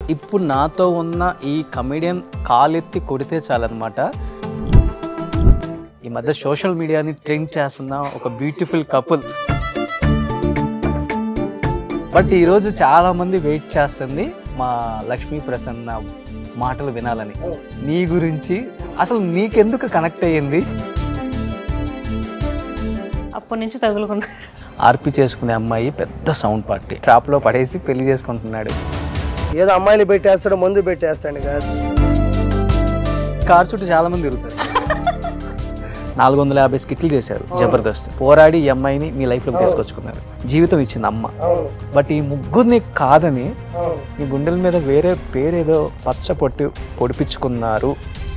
ఇప్పుడు నాతో ఉన్న ఈ కమెడియన్ కాలెత్తి కొడితే చాలన్నమాట ఈ మధ్య సోషల్ మీడియాని ట్రెండ్ చేస్తున్న ఒక బ్యూటిఫుల్ కపుల్ బట్ ఈరోజు చాలా మంది వెయిట్ చేస్తుంది మా లక్ష్మీ ప్రసన్న మాటలు వినాలని నీ గురించి అసలు నీకెందుకు కనెక్ట్ అయ్యింది అప్పటి నుంచి తగులుకున్నా ఆర్పి చేసుకునే అమ్మాయి పెద్ద సౌండ్ పార్టీ ట్రాప్ లో పడేసి పెళ్లి చేసుకుంటున్నాడు ఏదో అమ్మాయిలు పెట్టేస్తాడు మందు పెట్టేస్తాడు కాదు కార్ చుట్టూ చాలా మంది తిరుగుతారు నాలుగు వందల యాభై స్కిట్లు చేశారు జబర్దస్త్ పోరాడి ఈ అమ్మాయిని మీ లైఫ్ లోకి తీసుకొచ్చుకున్నారు జీవితం ఇచ్చింది అమ్మ అవును బట్ ఈ ముగ్గురిని కాదని అవును ఈ గుండెల మీద వేరే పేరేదో పచ్చ పొట్టి పొడిపించుకున్నారు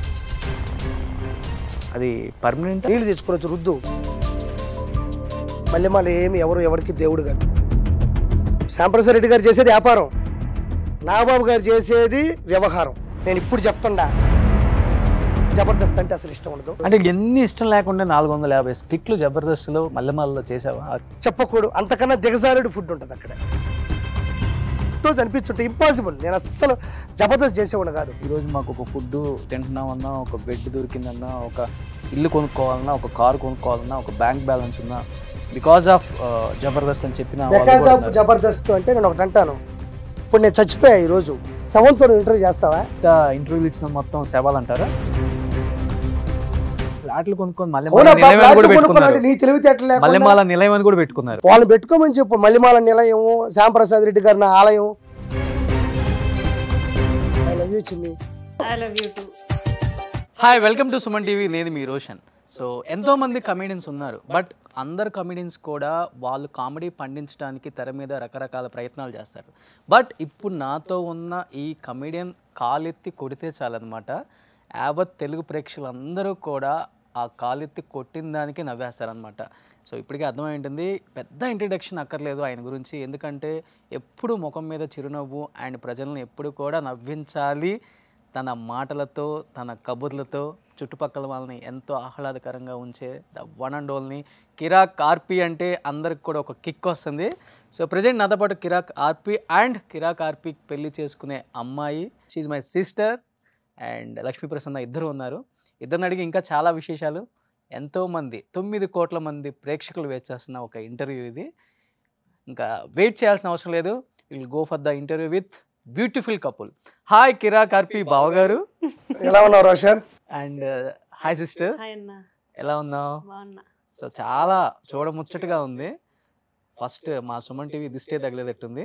అది పర్మనెంట్ నీళ్ళు తెచ్చుకోవచ్చు రుద్దు మళ్ళీ మళ్ళీ ఏమి ఎవరు ఎవరికి దేవుడు కాదు శ్యాంప్రసాద్ రెడ్డి గారు చేసేది వ్యాపారం నాగబాబు గారు చేసేది వ్యవహారం నేను ఇప్పుడు చెప్తుండా జబర్దస్త్ అంటే అసలు ఇష్టం ఉండదు అంటే ఎన్ని ఇష్టం లేకుండా నాలుగు వందల యాభై స్కిట్లు జబర్దస్త్లో మల్లెమాలలో చేసావా చెప్పకూడదు అంతకన్నా దిగజారుడు ఫుడ్ ఉంటుంది అక్కడ రోజు అనిపించుంటే ఇంపాసిబుల్ నేను అస్సలు జబర్దస్త్ చేసేవాడు కాదు ఈరోజు మాకు ఒక ఫుడ్ తింటున్నామన్నా ఒక బెడ్ దొరికిందన్నా ఒక ఇల్లు కొనుక్కోవాలన్నా ఒక కారు కొనుక్కోవాలన్నా ఒక బ్యాంక్ బ్యాలెన్స్ ఉన్నా బికాస్ ఆఫ్ జబర్దస్త్ అని చెప్పిన వాళ్ళు బికాస్ కూడా ఆఫ్ ఉన్నారు. జబర్దస్త్ అంటే నేను ఒకటి అంటాను ఇప్పుడు నేను చచ్చిపోయా ఈరోజు సెవెంత్ ఇంటర్వ్యూ చేస్తావా ఇంకా ఇంటర్వ్యూలు ఇచ్చిన మొత్తం శవాలు అంటారా ఫ్లాట్లు కొనుక్కొని మళ్ళీ అవునా నిలయం అని కూడా కొనుక్కున్నాడు పెట్టుకున్నారు నీ తెలివితేటలు లేకుండా మల్లెమాల నిలయం అని కూడా పెట్టుకున్నారు వాళ్ళని పెట్టుకోమని చెప్పు మల్లిమాల నిలయం శ్యాంప్రసాద్ రెడ్డి గారి నా ఆలయం I love you, Chinni I love you too hi welcome to Suman TV నేను మీ రోషన్ సో ఎంతో మంది కమెడియన్స్ ఉన్నారు బట్ అందరు కమెడియన్స్ కూడా వాళ్ళు కామెడీ పండించడానికి తెర మీద రకరకాల ప్రయత్నాలు చేస్తారు బట్ ఇప్పుడు నాతో ఉన్న ఈ కమెడియన్ కాలెత్తి కొడితే చాలన్నమాట యావత్ తెలుగు ప్రేక్షకులందరూ కూడా ఆ కాలెత్తి కొట్టిన దానికి నవ్వేస్తారనమాట సో ఇప్పటికే అర్థమైంటుంది పెద్ద ఇంట్రడక్షన్ అక్కర్లేదు ఆయన గురించి ఎందుకంటే ఎప్పుడు ముఖం మీద చిరునవ్వు అండ్ ప్రజలను ఎప్పుడు కూడా నవ్వించాలి తన మాటలతో తన కబుర్లతో చుట్టుపక్కల వాళ్ళని ఎంతో ఆహ్లాదకరంగా ఉంచే ద వన్ అండ్ ఓన్లీ కిరాక్ ఆర్పి అంటే అందరికి కూడా ఒక కిక్ వస్తుంది సో ప్రజెంట్ నాతో పాటు కిరాక్ ఆర్పి అండ్ కిరాక్ ఆర్పి పెళ్లి చేసుకునే అమ్మాయి she's my sister and Lakshmi Prasanna ఇద్దరు ఉన్నారు ఇద్దరిని అడిగి ఇంకా చాలా విశేషాలు ఎంతో మంది తొమ్మిది కోట్ల మంది ప్రేక్షకులు వెయిట్ చేస్తున్న ఒక ఇంటర్వ్యూ ఇది ఇంకా వెయిట్ చేయాల్సిన అవసరం లేదు will go for the interview with beautiful couple hi Kiraak RP బావగారు ఎలా ఉన్నావు Roshan and hi sister hi అన్న ఎలా ఉన్నావు బాగున్నా సో చాలా చూడముచ్చటగా ఉంది ఫస్ట్ మా సుమన్ టీవీ దిష్టే తగిలేదట్టుంది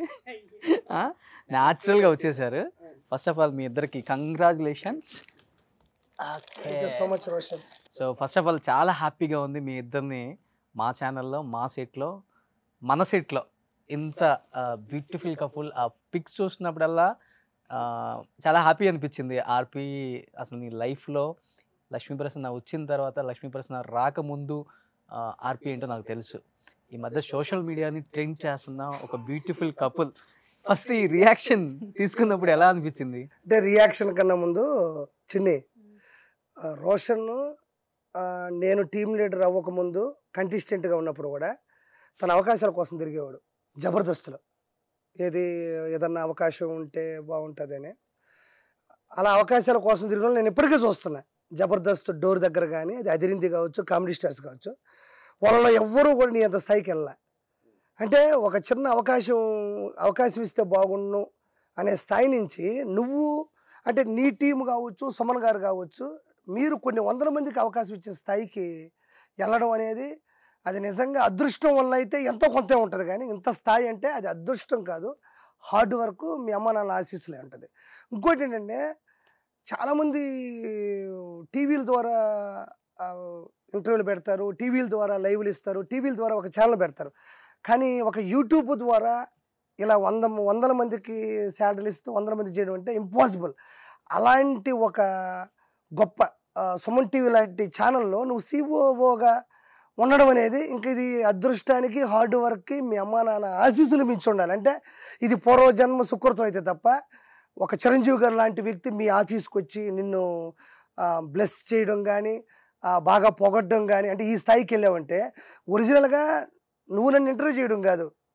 న్యాచురల్గా వచ్చేసారు ఫస్ట్ ఆఫ్ ఆల్ మీ ఇద్దరికి congratulations thank you so much Roshan so first of all చాలా హ్యాపీగా ఉంది మీ ఇద్దరిని మా ఛానల్లో మా సెట్లో మన సెట్లో ఇంత బ్యూటిఫుల్ కపుల్ ఆ పిక్స్ చూసినప్పుడల్లా ఆ, చాలా హ్యాపీ అనిపించింది ఆర్పి అసలు నీ లైఫ్లో లక్ష్మీ ప్రసన్న వచ్చిన తర్వాత లక్ష్మీ ప్రసన్న రాకముందు ఆర్పి ఏంటో నాకు తెలుసు ఈ మధ్య సోషల్ మీడియాని ట్రెండ్ చేస్తున్న ఒక బ్యూటిఫుల్ కపుల్ ఫస్ట్ ఈ రియాక్షన్ తీసుకున్నప్పుడు ఎలా అనిపించింది అంటే రియాక్షన్ కన్నా ముందు చిన్ని ఆ, రోషన్ ఆ, నేను టీం లీడర్ అవ్వకముందు కంటెస్టెంట్గా ఉన్నప్పుడు కూడా తన అవకాశాల కోసం తిరిగేవాడు జబర్దస్త్లో ఏది ఏదన్నా అవకాశం ఉంటే బాగుంటుందని అలా అవకాశాల కోసం తిరిగిన వాళ్ళు నేను ఇప్పటికీ చూస్తున్నా జబర్దస్త్ డోర్ దగ్గర కానీ అది అదిరింది కావచ్చు కామెడీ స్టార్స్ కావచ్చు వాళ్ళలో ఎవ్వరూ కూడా నీ అంత స్థాయికి వెళ్ళా అంటే ఒక చిన్న అవకాశం అవకాశం ఇస్తే బాగుండు అనే స్థాయి నుంచి నువ్వు అంటే నీ టీం కావచ్చు సుమన్ గారు కావచ్చు మీరు కొన్ని వందల మందికి అవకాశం ఇచ్చే స్థాయికి వెళ్ళడం అనేది అది నిజంగా అదృష్టం వల్ల అయితే ఎంతో కొంత ఉంటుంది కానీ ఇంత స్థాయి అంటే అది అదృష్టం కాదు హార్డ్ వర్క్ మీ అమ్మ నాన్న ఆశీస్సులే ఉంటుంది ఇంకోటి ఏంటంటే చాలామంది టీవీల ద్వారా ఆ, ఇంటర్వ్యూలు పెడతారు టీవీల ద్వారా లైవ్లు ఇస్తారు టీవీల ద్వారా ఒక ఛానల్ పెడతారు కానీ ఒక యూట్యూబ్ ద్వారా ఇలా వంద వందల మందికి శాలరీలు ఇస్తూ వందల మంది చేయడం అంటే ఇంపాసిబుల్ అలాంటి ఒక గొప్ప ఆ, సుమన్ టీవీ లాంటి ఛానల్లో నువ్వు సిఓఓగా ఉండడం అనేది ఇంక ఇది అదృష్టానికి హార్డ్ వర్క్కి మీ అమ్మా నాన్న ఆశీస్సులు మించి ఉండాలి అంటే ఇది పూర్వజన్మ సుకృతం అయితే తప్ప ఒక చిరంజీవి గారు లాంటి వ్యక్తి మీ ఆఫీస్కి వచ్చి నిన్ను బ్లెస్ చేయడం కానీ బాగా పొగడ్డం కానీ అంటే ఈ స్థాయికి వెళ్ళావంటే ఒరిజినల్గా నువ్వు నన్ను ఇంటర్వ్యూ చేయడం కాదు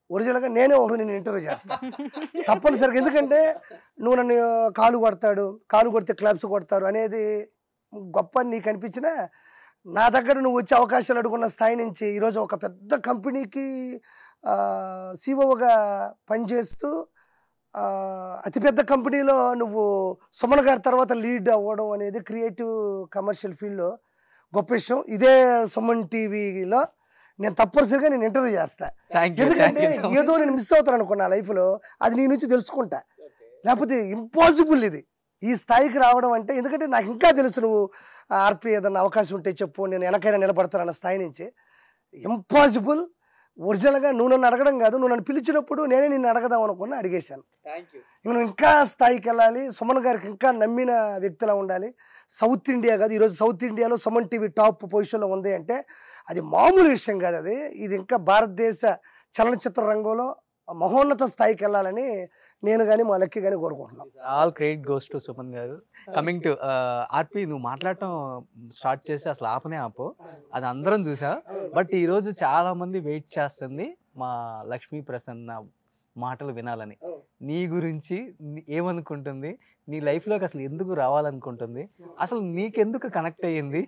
ఒరిజినల్గా నేనే ఒకరు నేను ఇంటర్వ్యూ చేస్తా తప్పనిసరిగా ఎందుకంటే నువ్వు నన్ను కాలు కొడతాడు కాలు కొడితే క్లబ్స్ కొడతారు అనేది గొప్ప అని నీకు అనిపించినా నా దగ్గర నువ్వు వచ్చే అవకాశాలు అడుగున్న స్థాయి నుంచి ఈరోజు ఒక పెద్ద కంపెనీకి సిఓగా పనిచేస్తూ ఆ, అతిపెద్ద కంపెనీలో నువ్వు సుమన్ గారి తర్వాత లీడ్ అవ్వడం అనేది క్రియేటివ్ కమర్షియల్ ఫీల్డ్లో గొప్ప విషయం ఇదే సుమన్ టీవీలో నేను తప్పనిసరిగా నేను ఇంటర్వ్యూ చేస్తా థ్యాంక్ యూ ఎందుకంటే ఏదో నేను మిస్ అవుతాను అనుకున్నా లైఫ్లో అది నీ నుంచి తెలుసుకుంటా లేకపోతే ఇంపాసిబుల్ ఇది ఈ స్థాయికి రావడం అంటే ఎందుకంటే నాకు ఇంకా తెలుసు నువ్వు ఆర్పి ఏదన్నా అవకాశం ఉంటే చెప్పు నేను వెనకైనా నిలబడతాను అన్న స్థాయి నుంచి ఇంపాసిబుల్ ఒరిజినల్గా నువ్వు నన్ను అడగడం కాదు నువ్వు నన్ను పిలిచినప్పుడు నేనే నిన్ను అడగదాం అనుకున్నా అడిగేశాను థ్యాంక్ యూ ఇక నువ్వు ఇంకా స్థాయికి వెళ్ళాలి సుమన్ గారికి ఇంకా నమ్మిన వ్యక్తిలా ఉండాలి సౌత్ ఇండియా కాదు ఈరోజు సౌత్ ఇండియాలో సుమన్ టీవీ టాప్ పొజిషన్లో ఉంది అంటే అది మామూలు విషయం కాదు అది ఇది ఇంకా భారతదేశ చలనచిత్ర రంగంలో మహోన్నత స్థాయికి వెళ్ళాలని నేను కానీ మా లక్కీ కానీ కోరుకుంటున్నాను all credit goes to Suman garu coming to ఆర్పి నువ్వు మాట్లాడటం స్టార్ట్ చేసి అసలు ఆపనే ఆపు అది అందరం చూసా బట్ ఈ రోజు చాలా మంది వెయిట్ చేస్తుంది మా లక్ష్మీ ప్రసన్న మాటలు వినాలని నీ గురించి నీ- ఏమనుకుంటుంది నీ లైఫ్లోకి అసలు ఎందుకు రావాలనుకుంటుంది అసలు నీకెందుకు కనెక్ట్ అయ్యింది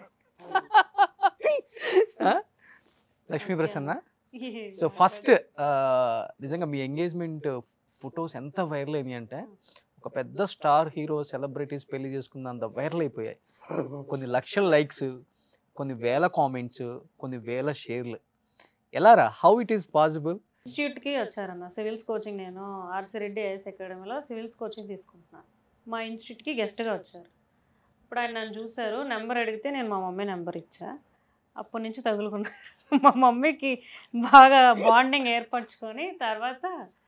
ఆ? లక్ష్మీ ప్రసన్న సో ఫస్ట్ నిజంగా మీ ఎంగేజ్మెంట్ ఫొటోస్ ఎంత వైరల్ అయినాయి అంటే ఒక పెద్ద స్టార్ హీరో సెలబ్రిటీస్ పెళ్లి చేసుకున్నంత వైరల్ అయిపోయాయి కొన్ని లక్షల లైక్స్ కొన్ని వేల కామెంట్స్ కొన్ని వేల షేర్లు ఎలా రా హౌ ఇట్ ఈస్ పాసిబుల్ ఇన్స్టిట్యూట్కి వచ్చారన్న సివిల్స్ కోచింగ్ నేను ఆర్సి రెడ్డి ఐఎస్ అకాడమీలో సివిల్స్ కోచింగ్ తీసుకుంటున్నాను మా ఇన్స్టిట్యూట్కి గెస్ట్గా వచ్చారు ఇప్పుడు ఆయన నన్ను చూశారు నెంబర్ అడిగితే నేను మా మమ్మీ నెంబర్ ఇచ్చా అప్పటి నుంచి తగులుకున్నారు మా మమ్మీకి బాగా బాండింగ్ ఏర్పరచుకొని తర్వాత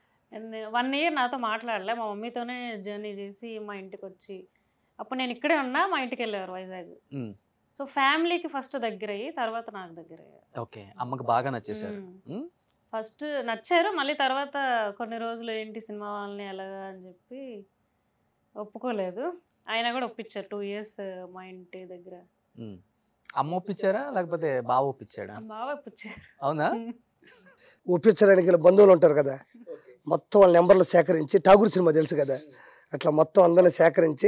వన్ ఇయర్ నాతో మాట్లాడలే మా మమ్మీతోనే జర్నీ చేసి మా ఇంటికి వచ్చి అప్పుడు నేను ఇక్కడే ఉన్నా మా ఇంటికి వెళ్ళేవారు వైజాగ్ సో ఫ్యామిలీకి ఫస్ట్ దగ్గర అయ్యి తర్వాత నాకు దగ్గర అయ్యారు ఓకే అమ్మకి బాగా నచ్చేసారు మ్మ్. ఫస్ట్ నచ్చారు మళ్ళీ తర్వాత కొన్ని రోజులు ఏంటి సినిమా వాళ్ళని ఎలాగా అని చెప్పి ఒప్పుకోలేదు ఆయన కూడా ఒప్పించారు టూ ఇయర్స్ మా ఇంటి దగ్గర మ్మ్. అమ్మ ఒప్పించారా లేకపోతే బావ ఒప్పించాడా బాగా ఒప్పించారు అవునా ఒప్పించడానికి వీళ్ళ బంధువులు ఉంటారు కదా మొత్తం వాళ్ళ నెంబర్లు సేకరించి ఠాగూర్ సినిమా తెలుసు కదా అట్లా మొత్తం అందరిని సేకరించి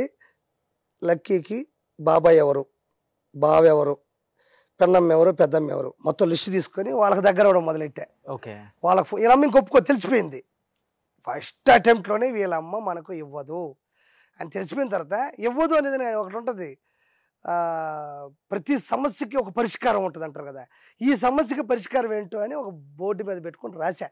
లక్కీకి బాబాయ్ ఎవరు బావ ఎవరు పెన్నమ్మ ఎవరు పెద్దమ్మ ఎవరు మొత్తం లిస్ట్ తీసుకొని వాళ్ళకి దగ్గర అవడం మొదలెట్టా ఓకే వాళ్ళకి ఫో- వీళ్ళమ్మ ఇంకొప్పుకో తెలిసిపోయింది ఫస్ట్ అటెంప్ట్లోనే వీళ్ళమ్మ మనకు ఇవ్వదు అని తెలిసిపోయిన తర్వాత ఇవ్వదు అనేది నేను ఒకటి ఉంటుంది ఆ, ప్రతి సమస్యకి ఒక పరిష్కారం ఉంటుంది అంటారు కదా ఈ సమస్యకి పరిష్కారం ఏంటో అని ఒక బోర్డు మీద పెట్టుకొని రాశా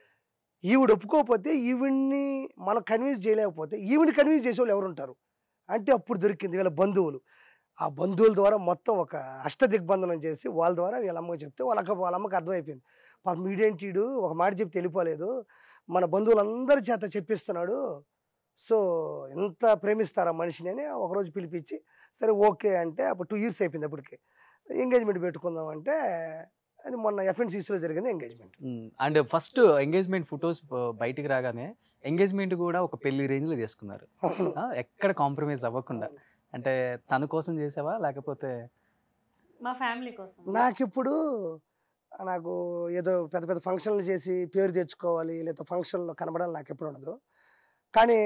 ఈవిడ ఒప్పుకోకపోతే ఈవిడ్ని మనం కన్విన్స్ చేయలేకపోతే ఈవిని కన్విన్స్ చేసే వాళ్ళు ఎవరు ఉంటారు అంటే అప్పుడు దొరికింది వీళ్ళ బంధువులు ఆ బంధువుల ద్వారా మొత్తం ఒక అష్ట దిగ్బంధనం చేసి వాళ్ళ ద్వారా వీళ్ళ అమ్మకి చెప్తే వాళ్ళకి వాళ్ళ అమ్మకి అర్థమైపోయింది పాపం మీడేంటీడు ఒక మాట చెప్పి వెళ్ళిపోలేదు మన బంధువులందరి చేత చెప్పిస్తున్నాడు సో ఎంత ప్రేమిస్తారా మనిషిని అని ఒకరోజు పిలిపించి సరే ఓకే అంటే అప్పుడు టూ ఇయర్స్ అయిపోయింది అప్పటికి ఎంగేజ్మెంట్ పెట్టుకుందాం అంటే అది మొన్న ఎఫ్ఎన్సీసీలో జరిగింది engagement and first engagement photos బయటికి రాగానే ఎంగేజ్మెంట్ కూడా ఒక పెళ్లి రేంజ్ లో చేసుకున్నారు ఆ, ఎక్కడ కాంప్రమైజ్ అవ్వకుండా అంటే తన కోసం చేసావా లేకపోతే మా ఫ్యామిలీ కోసం నాకు ఇప్పుడు నాకు ఏదో పెద్ద పెద్ద ఫంక్షన్లు చేసి పేరు తెచ్చుకోవాలి లేదా ఫంక్షన్లో కనబడాలి నాకు ఎప్పుడు ఉండదు కానీ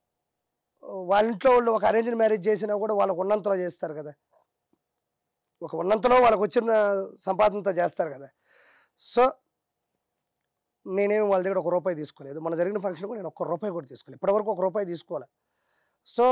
వాళ్ళ ఇంట్లో వాళ్ళు ఒక అరేంజ్డ్ మ్యారేజ్ చేసినా కూడా వాళ్ళకు ఉన్నంతలో చేస్తారు కదా ఒక ఉన్నంతలో వాళ్ళకి వచ్చిన సంపాదనతో చేస్తారు కదా సో నేనేం వాళ్ళ దగ్గర ఒక రూపాయి తీసుకోలేదు మన జరిగిన ఫంక్షన్ కూడా నేను ఒక్క రూపాయి కూడా తీసుకోలేదు ఇప్పటివరకు ఒక రూపాయి తీసుకోవాలి సో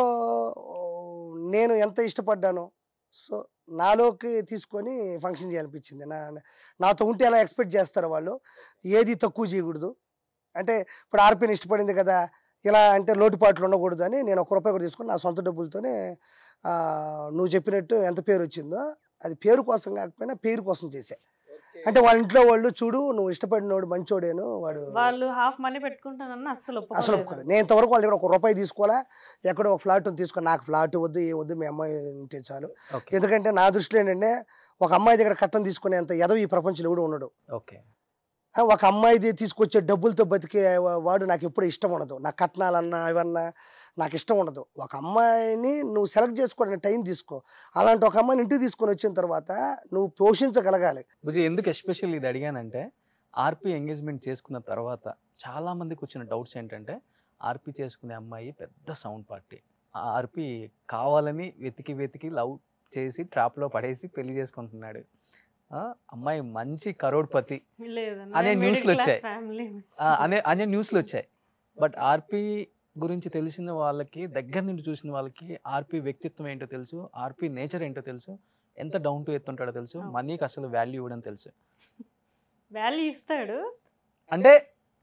నేను ఎంత ఇష్టపడ్డానో సో నాలోకి తీసుకొని ఫంక్షన్ చేయాలనిపించింది నా నాతో ఉంటే ఎలా ఎక్స్పెక్ట్ చేస్తారు వాళ్ళు ఏది తక్కువ చేయకూడదు అంటే ఇప్పుడు ఆర్పీని ఇష్టపడింది కదా ఇలా అంటే లోటుపాట్లు ఉండకూడదు అని నేను ఒక రూపాయి కూడా తీసుకొని నా సొంత డబ్బులతోనే ఆ, నువ్వు చెప్పినట్టు ఎంత పేరు వచ్చిందో అది పేరు కోసం కాకపోయినా పేరు కోసం చేశా అంటే వాళ్ళ ఇంట్లో వాళ్ళు చూడు నువ్వు ఇష్టపడినోడు మంచోడేను వాడు వాళ్ళు హాఫ్ మనీ పెట్టుకుంటానన్న అస్సలు అసలు ఒప్పుకోలేదు ఒప్పుకోలేదు నేను ఇంతవరకు వాళ్ళ దగ్గర ఒక రూపాయి తీసుకోవాలా ఎక్కడో ఒక ఫ్లాట్ తీసుకో నాకు ఫ్లాట్ వద్దు ఏ వద్దు మీ అమ్మాయి ఉంటే చాలు ఓకే ఎందుకంటే నా దృష్టిలో ఏంటంటే ఒక అమ్మాయి దగ్గర కట్టం తీసుకునేంత ఎదవ ఈ ప్రపంచంలో ఎవడు ఉండడు ఓకే ఆ, ఒక అమ్మాయిది తీసుకొచ్చే డబ్బులతో బతికే వా- వాడు నాకు ఎప్పుడు ఇష్టం ఉండదు నా కట్నాలన్నా ఇవన్నా నాకు ఇష్టం ఉండదు ఒక అమ్మాయిని నువ్వు సెలెక్ట్ చేసుకోవడానికి టైం తీసుకో అలాంటి ఒక అమ్మాయిని ఇంటికి తీసుకొని వచ్చిన తర్వాత నువ్వు పోషించగలగాలి భుజి ఎందుకు ఎస్పెషల్ ఇది అడిగానంటే ఆర్పి ఎంగేజ్మెంట్ చేసుకున్న తర్వాత చాలా మందికి వచ్చిన డౌట్స్ ఏంటంటే ఆర్పి చేసుకునే అమ్మాయి పెద్ద సౌండ్ పార్టీ ఆ ఆర్పి కావాలని వెతికి వెతికి లవ్ చేసి ట్రాప్లో పడేసి పెళ్లి చేసుకుంటున్నాడు ఆ, అమ్మాయి మంచి కరోడ్పతి లేదన్న అనే నేను న్యూస్లు middle class వచ్చాయి. family. ఆ, అనే అనే న్యూస్లు వచ్చాయి బట్ ఆర్పి గురించి తెలిసిన వాళ్ళకి దగ్గర నుండి చూసిన వాళ్ళకి ఆర్పి వ్యక్తిత్వం ఏంటో తెలుసు ఆర్పి నేచర్ ఏంటో తెలుసు ఎంత డౌన్ టు ఎత్ ఉంటాడో తెలుసు అవును. మనీకి అసలు వాల్యూ ఇవ్వడం తెలుసు వాల్యూ ఇస్తాడు అంటే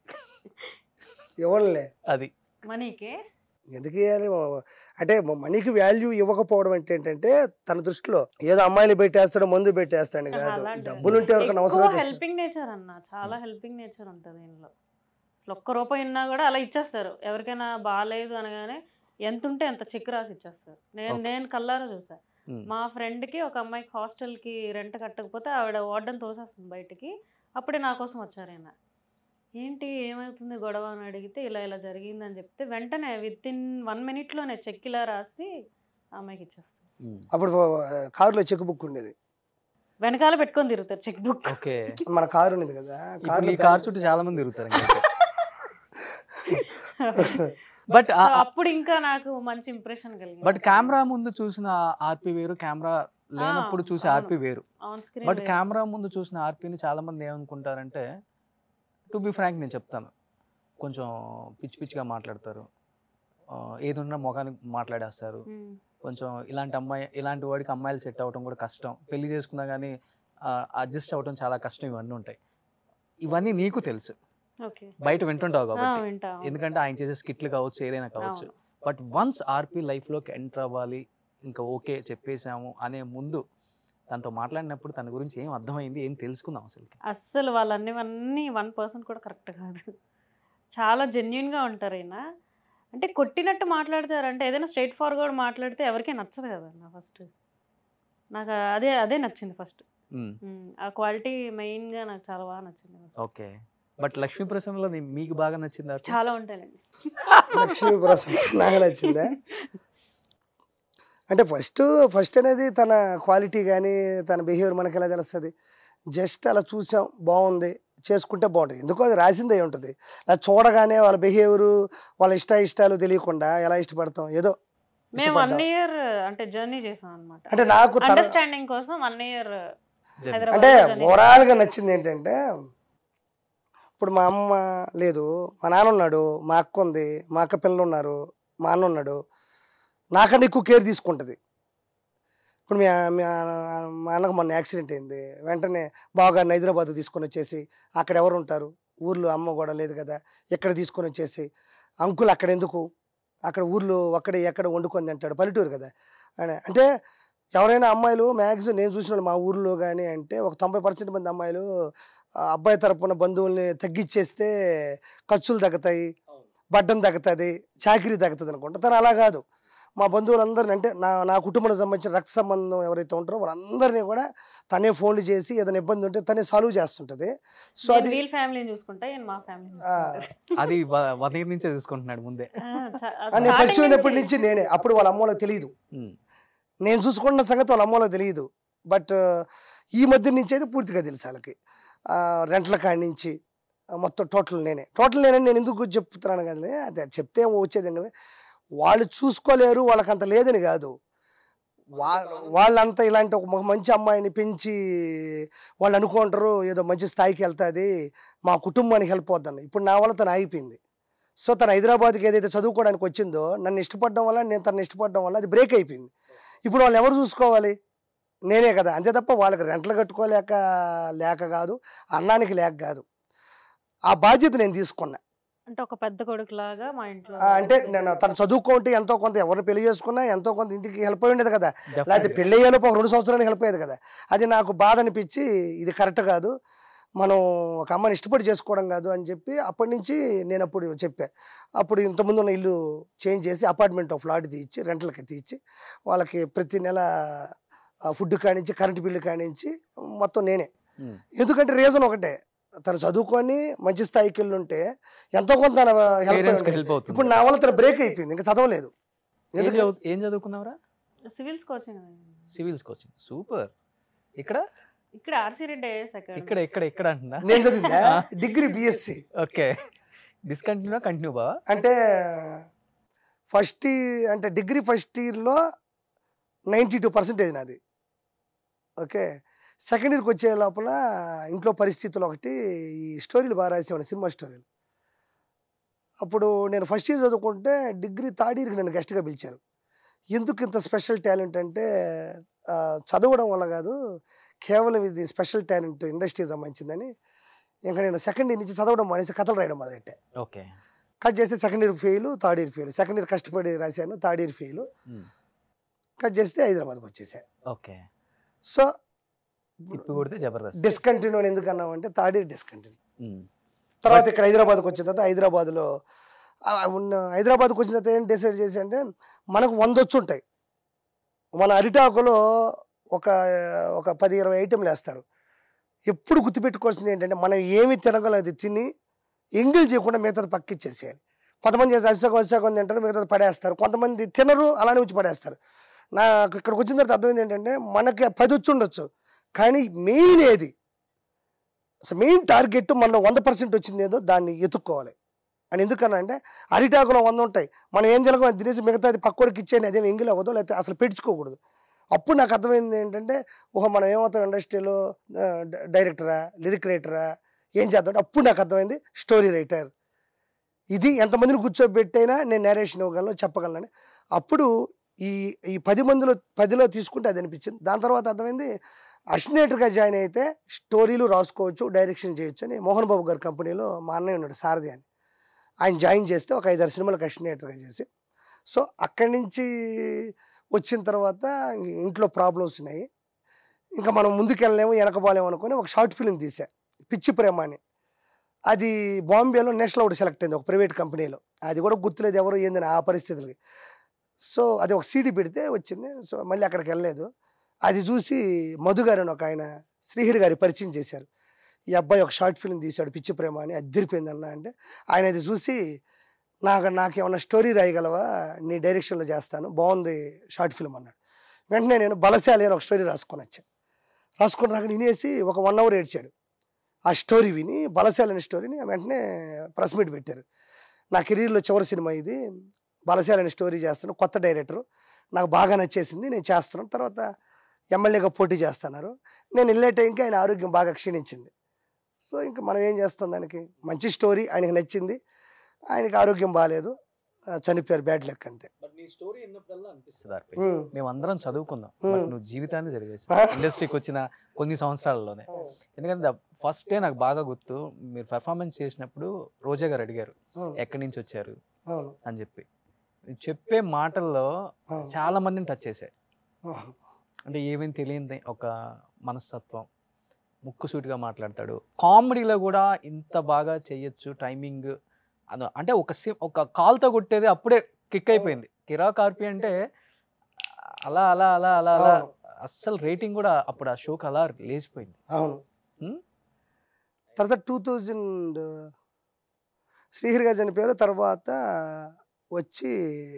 ఇవ్వలే అది మనీకి ఎందుకు ఇవ్వాలి అంటే మనీకి వాల్యూ ఇవ్వకపోవడం అంటే ఏంటంటే తన దృష్టిలో ఏదో అమ్మాయిలు పెట్టేస్తాడు మందు పెట్టేస్తాడు కాదు డబ్బులు ఉంటే ఎవరికైనా అవసరం అయితే ఇస్తాడు. హెల్పింగ్ నేచర్ అన్న చాలా హెల్పింగ్ నేచర్ ఉంటుంది దీనిలో అసలు ఒక్క రూపాయి ఉన్నా కూడా అలా ఇచ్చేస్తారు ఎవరికైనా బాగాలేదు అనగానే ఎంత ఉంటే ఎంత చెక్ రాసి ఇచ్చేస్తారు నేను Okay. నేను కల్లారా చూసా ఉమ్, మా ఫ్రెండ్కి ఒక అమ్మాయికి హాస్టల్కి రెంట్ కట్టకపోతే ఆవిడ వార్డెన్ తోసేస్తుంది బయటికి అప్పుడే నా కోసం వచ్చారు ఆయన ఏంటి ఏమవుతుంది గొడవ అని అడిగితే ఇలా ఇలా జరిగిందని చెప్తే వెంటనే విత్ ఇన్ వన్ మినిట్లోనే చెక్ ఇలా రాసి ఆ అమ్మాయికి ఇచ్చేస్తారు ఉమ్. అప్పుడు కారులో చెక్ బుక్ ఉండేది వెనకాల పెట్టుకొని తిరుగుతారు చెక్ బుక్ ఓకే మన కారు ఉన్నది కదా ఇప్పుడు కారులో ఈ కార్ చుట్టూ చాలా మంది తిరుగుతారు బట్ సో అప్పుడు ఇంకా నాకు మంచి ఇంప్రెషన్ కలిగింది బట్ కెమెరా ముందు చూసిన ఆర్పి వేరు కెమెరా లేనప్పుడు చూసే అవును. ఆర్పి వేరు ఆన్ స్క్రీన్ బట్ కెమెరా ముందు చూసిన ఆర్పిని చాలా మంది ఏమనుకుంటారంటే టు బి ఫ్రాంక్ నేను చెప్తాను కొంచెం పిచ్చి పిచ్చిగా మాట్లాడతారు ఆ, ఏది ఉన్నా మొఖానికి మాట్లాడేస్తారు కొంచెం ఇలాంటి అమ్మాయి ఇలాంటి వాడికి అమ్మాయిలు సెట్ అవ్వడం కూడా కష్టం పెళ్లి చేసుకున్నా కానీ అడ్జస్ట్ అవ్వడం చాలా కష్టం ఇవన్నీ ఉంటాయి ఇవన్నీ నీకు తెలుసు ఓకే బయట వింటుంటావు కాబట్టి వింటా ఎందుకంటే ఆయన చేసే స్కిట్లు కావచ్చు ఏదైనా కావచ్చు అవును. బట్ వన్స్ ఆర్పి లైఫ్లోకి ఎంటర్ అవ్వాలి ఇంకా ఓకే చెప్పేశాము అనే ముందు తనతో మాట్లాడినప్పుడు తన గురించి ఏం అర్థమైంది ఏం తెలుసుకుందాం అసలు అస్సలు వాళ్ళన్నీ వన్ పర్సెంట్ కూడా కరెక్ట్ కాదు చాలా జెన్యున్గా ఉంటారు ఈయన అంటే కొట్టినట్టు మాట్లాడతారు అంటే ఏదైనా స్ట్రైట్ ఫార్వర్డ్ మాట్లాడితే ఎవరికీ నచ్చదు కదా నా ఫస్ట్ నాకు అదే అదే నచ్చింది ఫస్ట్ ఆ క్వాలిటీ మెయిన్గా నాకు చాలా బాగా నచ్చింది ఓకే బట్ లక్ష్మీ ప్రసన్నలో నీ- మీకు బాగా నచ్చింది ఆర్పి? చాలా ఉంటాయండి లక్ష్మీ ప్రసన్న నాకు నచ్చిందా అంటే ఫస్ట్ ఫస్ట్ అనేది తన క్వాలిటీ కానీ తన బిహేవియర్ మనకి ఎలా తెలుస్తుంది జస్ట్ అలా చూసాం బాగుంది చేసుకుంటే బాగుంటుంది ఎందుకో అది రాసిందే ఉంటుంది అలా చూడగానే వాళ్ళ బిహేవియర్ వాళ్ళ ఇష్ట ఇష్టాలు తెలియకుండా ఎలా ఇష్టపడతాం ఏదో మేము వన్ ఇష్టపడ్డాం. ఇయర్ అంటే జర్నీ చేసాం అనమాట అంటే నాకు తన- అండర్స్టాండింగ్ కోసం వన్ ఇయర్ జర్నీ. హైదరాబాద్ అంటే journey. ఓవరాల్గా నచ్చింది ఏంటంటే ఇప్పుడు మా అమ్మ లేదు మా నాన్న ఉన్నాడు మా అక్క ఉంది మా అక్క పిల్లలు ఉన్నారు మా అన్న ఉన్నాడు నాకన్నా ఎక్కువ కేర్ తీసుకుంటుంది ఇప్పుడు మీ మీ మా అన్నకు మొన్న యాక్సిడెంట్ అయింది వెంటనే బావగారిని హైదరాబాద్ తీసుకొని వచ్చేసి అక్కడ ఎవరు ఉంటారు ఊర్లో అమ్మ కూడా లేదు కదా ఎక్కడ తీసుకొని వచ్చేసి అంకుల్ అక్కడ ఎందుకు అక్కడ ఊర్లో ఒక్కడే ఎక్కడ వండుకొని తింటాడు పల్లెటూరు కదా అని అంటే ఎవరైనా అమ్మాయిలు మ్యాక్సిమం నేను చూసిన వాళ్ళు మా ఊర్లో కానీ అంటే ఒక తొంభై పర్సెంట్ మంది అమ్మాయిలు ఆ అబ్బాయి తరపున బంధువుల్ని తగ్గించేస్తే ఖర్చులు తగ్గుతాయి బడ్డం తగ్గుతుంది చాకరీ తగ్గుతుంది అనుకుంటా తను అలా కాదు మా బంధువులందరిని అంటే నా నా కుటుంబానికి సంబంధించిన రక్త సంబంధం ఎవరైతే ఉంటారో వాళ్ళందరినీ కూడా తనే ఫోన్లు చేసి ఏదైనా ఇబ్బంది ఉంటే తనే సాల్వ్ చేస్తుంటది సో అది వీల్ ఫ్యామిలీని చూసుకుంటా ఈయన మా ఫ్యామిలీ ఆ, అది వన్ ఇయర్ నుంచే చూసుకుంటున్నాడు ముందే అని పరిచయం అయినప్పటి నుంచి నేనే అప్పుడు వాళ్ళ అమ్మలకు తెలియదు ఉమ్. నేను చూసుకున్న సంగతి వాళ్ళ అమ్మలో తెలియదు బట్ ఈ మధ్య నుంచి అయితే పూర్తిగా తెలుసు వాళ్ళకి ఆ, రెంట్ల కాడి నుంచి ఆ, మొత్తం టోటల్ నేనే టోటల్ నేనే నేను ఎందుకు చెప్తున్నాను కదా అదే చెప్తే వచ్చేది కదా వాళ్ళు చూసుకోలేరు వాళ్ళకి అంత లేదని కాదు వా వాళ్ళంతా ఇలాంటి ఒక మ- మంచి అమ్మాయిని పెంచి వాళ్ళు అనుకుంటారు ఏదో మంచి స్థాయికి వెళ్తుంది మా కుటుంబానికి హెల్ప్ అవుతాను ఇప్పుడు నా వల్ల తను ఆగిపోయింది సో తను హైదరాబాద్కి ఏదైతే చదువుకోవడానికి వచ్చిందో నన్ను ఇష్టపడడం వల్ల నేను తను ఇష్టపడడం వల్ల అది బ్రేక్ అయిపోయింది ఇప్పుడు వాళ్ళు ఎవరు చూసుకోవాలి నేనే కదా అంతే తప్ప వాళ్ళకి రెంట్లు కట్టుకోలేక లేక కాదు అన్నానికి లేక కాదు ఆ బాధ్యత నేను తీసుకున్నా అంటే ఒక పెద్ద కొడుకు లాగా మా ఇంట్లో ఆ, అంటే నేను తను చదువుకుంటే ఎంతో కొంత ఎవరిని పెళ్లి చేసుకున్నా ఎంతో కొంత ఇంటికి హెల్ప్ అయి ఉండేది కదా లేకపోతే Definitely. పెళ్లి అయ్యేలోపు ఒక రెండు సంవత్సరానికి హెల్ప్ అయ్యేది కదా అది నాకు బాధ అనిపించి ఇది కరెక్ట్ కాదు మనం ఒక అమ్మని ఇష్టపడి చేసుకోవడం కాదు అని చెప్పి అప్పటి నుంచి నేను అప్పుడు చెప్పా అప్పుడు ఇంతకుముందు ఉన్న ఇల్లు చేంజ్ చేసి అపార్ట్మెంట్ ఫ్లాట్ తీయించి రెంట్లకి తీయించి వాళ్ళకి ప్రతి నెల ఫుడ్ కానించి కరెంట్ బిల్లు కానించి మొత్తం నేనే ఉమ్. ఎందుకంటే రీజన్ ఒకటే తను చదువుకొని మంచి స్థాయికి వెళ్ళి ఉంటే ఎంతో కొంత హెల్ప్ Parents కి help అవుతుంది. ఇప్పుడు నా వల్ల తను బ్రేక్ అయిపోయింది ఇంకా చదవలేదు ఏం ఎందుకంటే చదువు- ఏం చదువుకున్నావురా civils coaching civils coaching super ఇక్కడ ఇక్కడ ఆర్సీ రెడ్డి ఐఏఎస్ అకాడమీ ఇక్కడ ఇక్కడ ఇక్కడ అంటున్నా నేను చదివిందా degree BSc okay discontinue continue బావా అంటే ఫస్ట్ అంటే డిగ్రీ ఫస్ట్ ఇయర్లో నైంటీ టూ పర్సెంటేజ్ నాది ఓకే సెకండ్ ఇయర్కి వచ్చే లోపల ఇంట్లో పరిస్థితులు ఒకటి ఈ స్టోరీలు బాగా రాసేవాడిని సినిమా స్టోరీలు అప్పుడు నేను ఫస్ట్ ఇయర్ చదువుకుంటే డిగ్రీ థర్డ్ ఇయర్కి నన్ను గెస్ట్గా పిలిచారు ఎందుకు ఇంత స్పెషల్ టాలెంట్ అంటే ఆ, చదవడం వల్ల కాదు కేవలం ఇది స్పెషల్ టాలెంట్ ఇండస్ట్రీకి సంబంధించిందని ఇంకా నేను సెకండ్ ఇయర్ నుంచి చదవడం మానేసి కథలు రాయడం మొదలెట్టే ఓకే కట్ చేస్తే second year fail third year fail second year కష్టపడి రాశాను థర్డ్ ఇయర్ ఫెయిల్ కట్ చేస్తే హైదరాబాద్కి వచ్చేసా ఓకే సో ఇప్పుడు కొడితే జబర్దస్త్ డిస్కంటిన్యూ అని ఎందుకు అన్నామంటే థర్డ్ ఇయర్ డిస్కంటిన్యూ ఉమ్. తర్వాత ఇక్కడ హైదరాబాద్కి వచ్చిన తర్వాత హైదరాబాద్లో ఆ ఉన్న హైదరాబాద్కి వచ్చిన తర్వాత ఏం డిసైడ్ చేసి అంటే మనకు వంద వచ్చి ఉంటాయి మన అరిటాకులో ఒక ఒక పది ఇరవై ఐటెంలు వేస్తారు ఎప్పుడు గుర్తుపెట్టుకోవాల్సింది ఏంటంటే మనం ఏమి తినగలం అది తిని ఎంగిల్ చేయకుండా మిగతాది పక్కిచ్చేసేయాలి కొంతమంది చేసి అరిసగం అరిసగం తింటారు మిగతాది పడేస్తారు కొంతమంది తినరు అలానే వచ్చి పడేస్తారు నాకు ఇక్కడికి వచ్చిన తర్వాత అర్థమైంది ఏంటంటే మనకి పది వచ్చి ఉండొచ్చు కానీ మెయిన్ ఏది అసలు మెయిన్ టార్గెట్ మన వంద పర్సెంట్ వచ్చింది ఏదో దాన్ని ఎత్తుక్కోవాలి అని ఎందుకన్నా అంటే అరిటాకులో వంద ఉంటాయి మనం ఏం జరగం అది తినేసి మిగతాది పక్కోడికి ఇచ్చేయండి అదేం ఎంగిల్ అవ్వదు లేకపోతే అసలు పెంచుకోకూడదు అప్పుడు నాకు అర్థమైంది ఏంటంటే ఒక మనం ఏమవుతాం ఇండస్ట్రీలో డైరెక్టరా లిరిక్ రైటరా ఏం చేద్దాం అప్పుడు నాకు అర్థమైంది స్టోరీ రైటర్ ఇది ఎంతమందిని కూర్చోబెట్టైనా నేను నేరేషన్ ఇవ్వగలను చెప్పగలను అప్పుడు ఈ ఈ పది మందిలో పదిలో తీసుకుంటే అది అనిపించింది దాని తర్వాత అర్థమైంది అసినేటర్గా జాయిన్ అయితే స్టోరీలు రాసుకోవచ్చు డైరెక్షన్ చేయొచ్చు అని మోహన్ బాబు గారి కంపెనీలో మా అన్నయ్య ఉన్నాడు సారథి అని ఆయన జాయిన్ చేస్తే ఒక ఐదారు సినిమాలకు అసినేటర్గా చేసి సో అక్కడి నుంచి వచ్చిన తర్వాత ఇంట్లో ప్రాబ్లమ్స్ ఉన్నాయి ఇంకా మనం ముందుకెళ్ళలేము వెనకబాలేము అనుకొని ఒక షార్ట్ ఫిలిం తీసా పిచ్చి ప్రేమ అని అది బాంబేలో నేషనల్ అవార్డు సెలెక్ట్ అయింది ఒక ప్రైవేట్ కంపెనీలో అది కూడా గుర్తులేదు ఎవరు ఏందని ఆ పరిస్థితులకి సో అది ఒక సీడీ పెడితే వచ్చింది సో మళ్ళీ అక్కడికి వెళ్ళలేదు అది చూసి మధు గారు అని ఒక ఆయన శ్రీహరి గారి పరిచయం చేశారు ఈ అబ్బాయి ఒక షార్ట్ ఫిల్మ్ తీశాడు పిచ్చి ప్రేమ అని అద్దరిపోయింది అన్న అంటే ఆయన అది చూసి నాకు నాకేమన్నా స్టోరీ రాయగలవా నీ డైరెక్షన్లో చేస్తాను బాగుంది షార్ట్ ఫిల్మ్ అన్నాడు వెంటనే నేను బలశాలి అని ఒక స్టోరీ రాసుకొని వచ్చాను రాసుకొని రాక వినేసి ఒక వన్ అవర్ ఏడ్చాడు ఆ స్టోరీ విని బలశాలి అనే స్టోరీని వెంటనే ప్రెస్ మీట్ పెట్టారు నా కెరీర్లో చివరి సినిమా ఇది బలశాలి అనే స్టోరీ చేస్తాను కొత్త డైరెక్టర్ నాకు బాగా నచ్చేసింది నేను చేస్తున్నాను తర్వాత ఎమ్మెల్యేగా పోటీ చేస్తున్నారు నేను వెళ్ళే టైంకి ఆయన ఆరోగ్యం బాగా క్షీణించింది సో ఇంకా మనం ఏం చేస్తాం దానికి మంచి స్టోరీ ఆయనకి నచ్చింది ఆయనకి ఆరోగ్యం బాగాలేదు ఆ, చనిపోయారు బ్యాడ్ లెక్ అంతే బట్ నీ స్టోరీ ఎన్నప్పుడల్లా అనిపిస్తుంది ఆర్పి. ఉమ్. మేము అందరం చదువుకుందాం ఉమ్. బట్ నువ్వు జీవితాన్ని జరిగేసి ఆ. ఇండస్ట్రీకి వచ్చిన కొన్ని సంవత్సరాల్లోనే ఎందుకంటే ఫస్ట్ డే నాకు బాగా గుర్తు మీరు పెర్ఫార్మెన్స్ చేసినప్పుడు రోజా గారు అడిగారు అవును, ఎక్కడి నుంచి వచ్చారు అవును, అని చెప్పి మీరు చెప్పే మాటల్లో అవును, చాలా మందిని టచ్ చేశాయి అవును. అంటే ఏమేమి తెలియని ఒక మనస్తత్వం ముక్కుసూటిగా మాట్లాడతాడు కామెడీలో కూడా ఇంత బాగా చెయ్యొచ్చు టైమింగ్ అద అంటే ఒక సి ఒక కాల్తో కొట్టేది అప్పుడే కిక్ అయిపోయింది కిరా కార్పి అంటే అలా అలా అలా అలా అలా అవును, అస్సలు రేటింగ్ కూడా అప్పుడు ఆ షోకి అలా లేచిపోయింది అవును ఉమ్? తర్వాత టూ థౌజండ్ శ్రీహరి గారు చనిపోయారు తర్వాత వచ్చి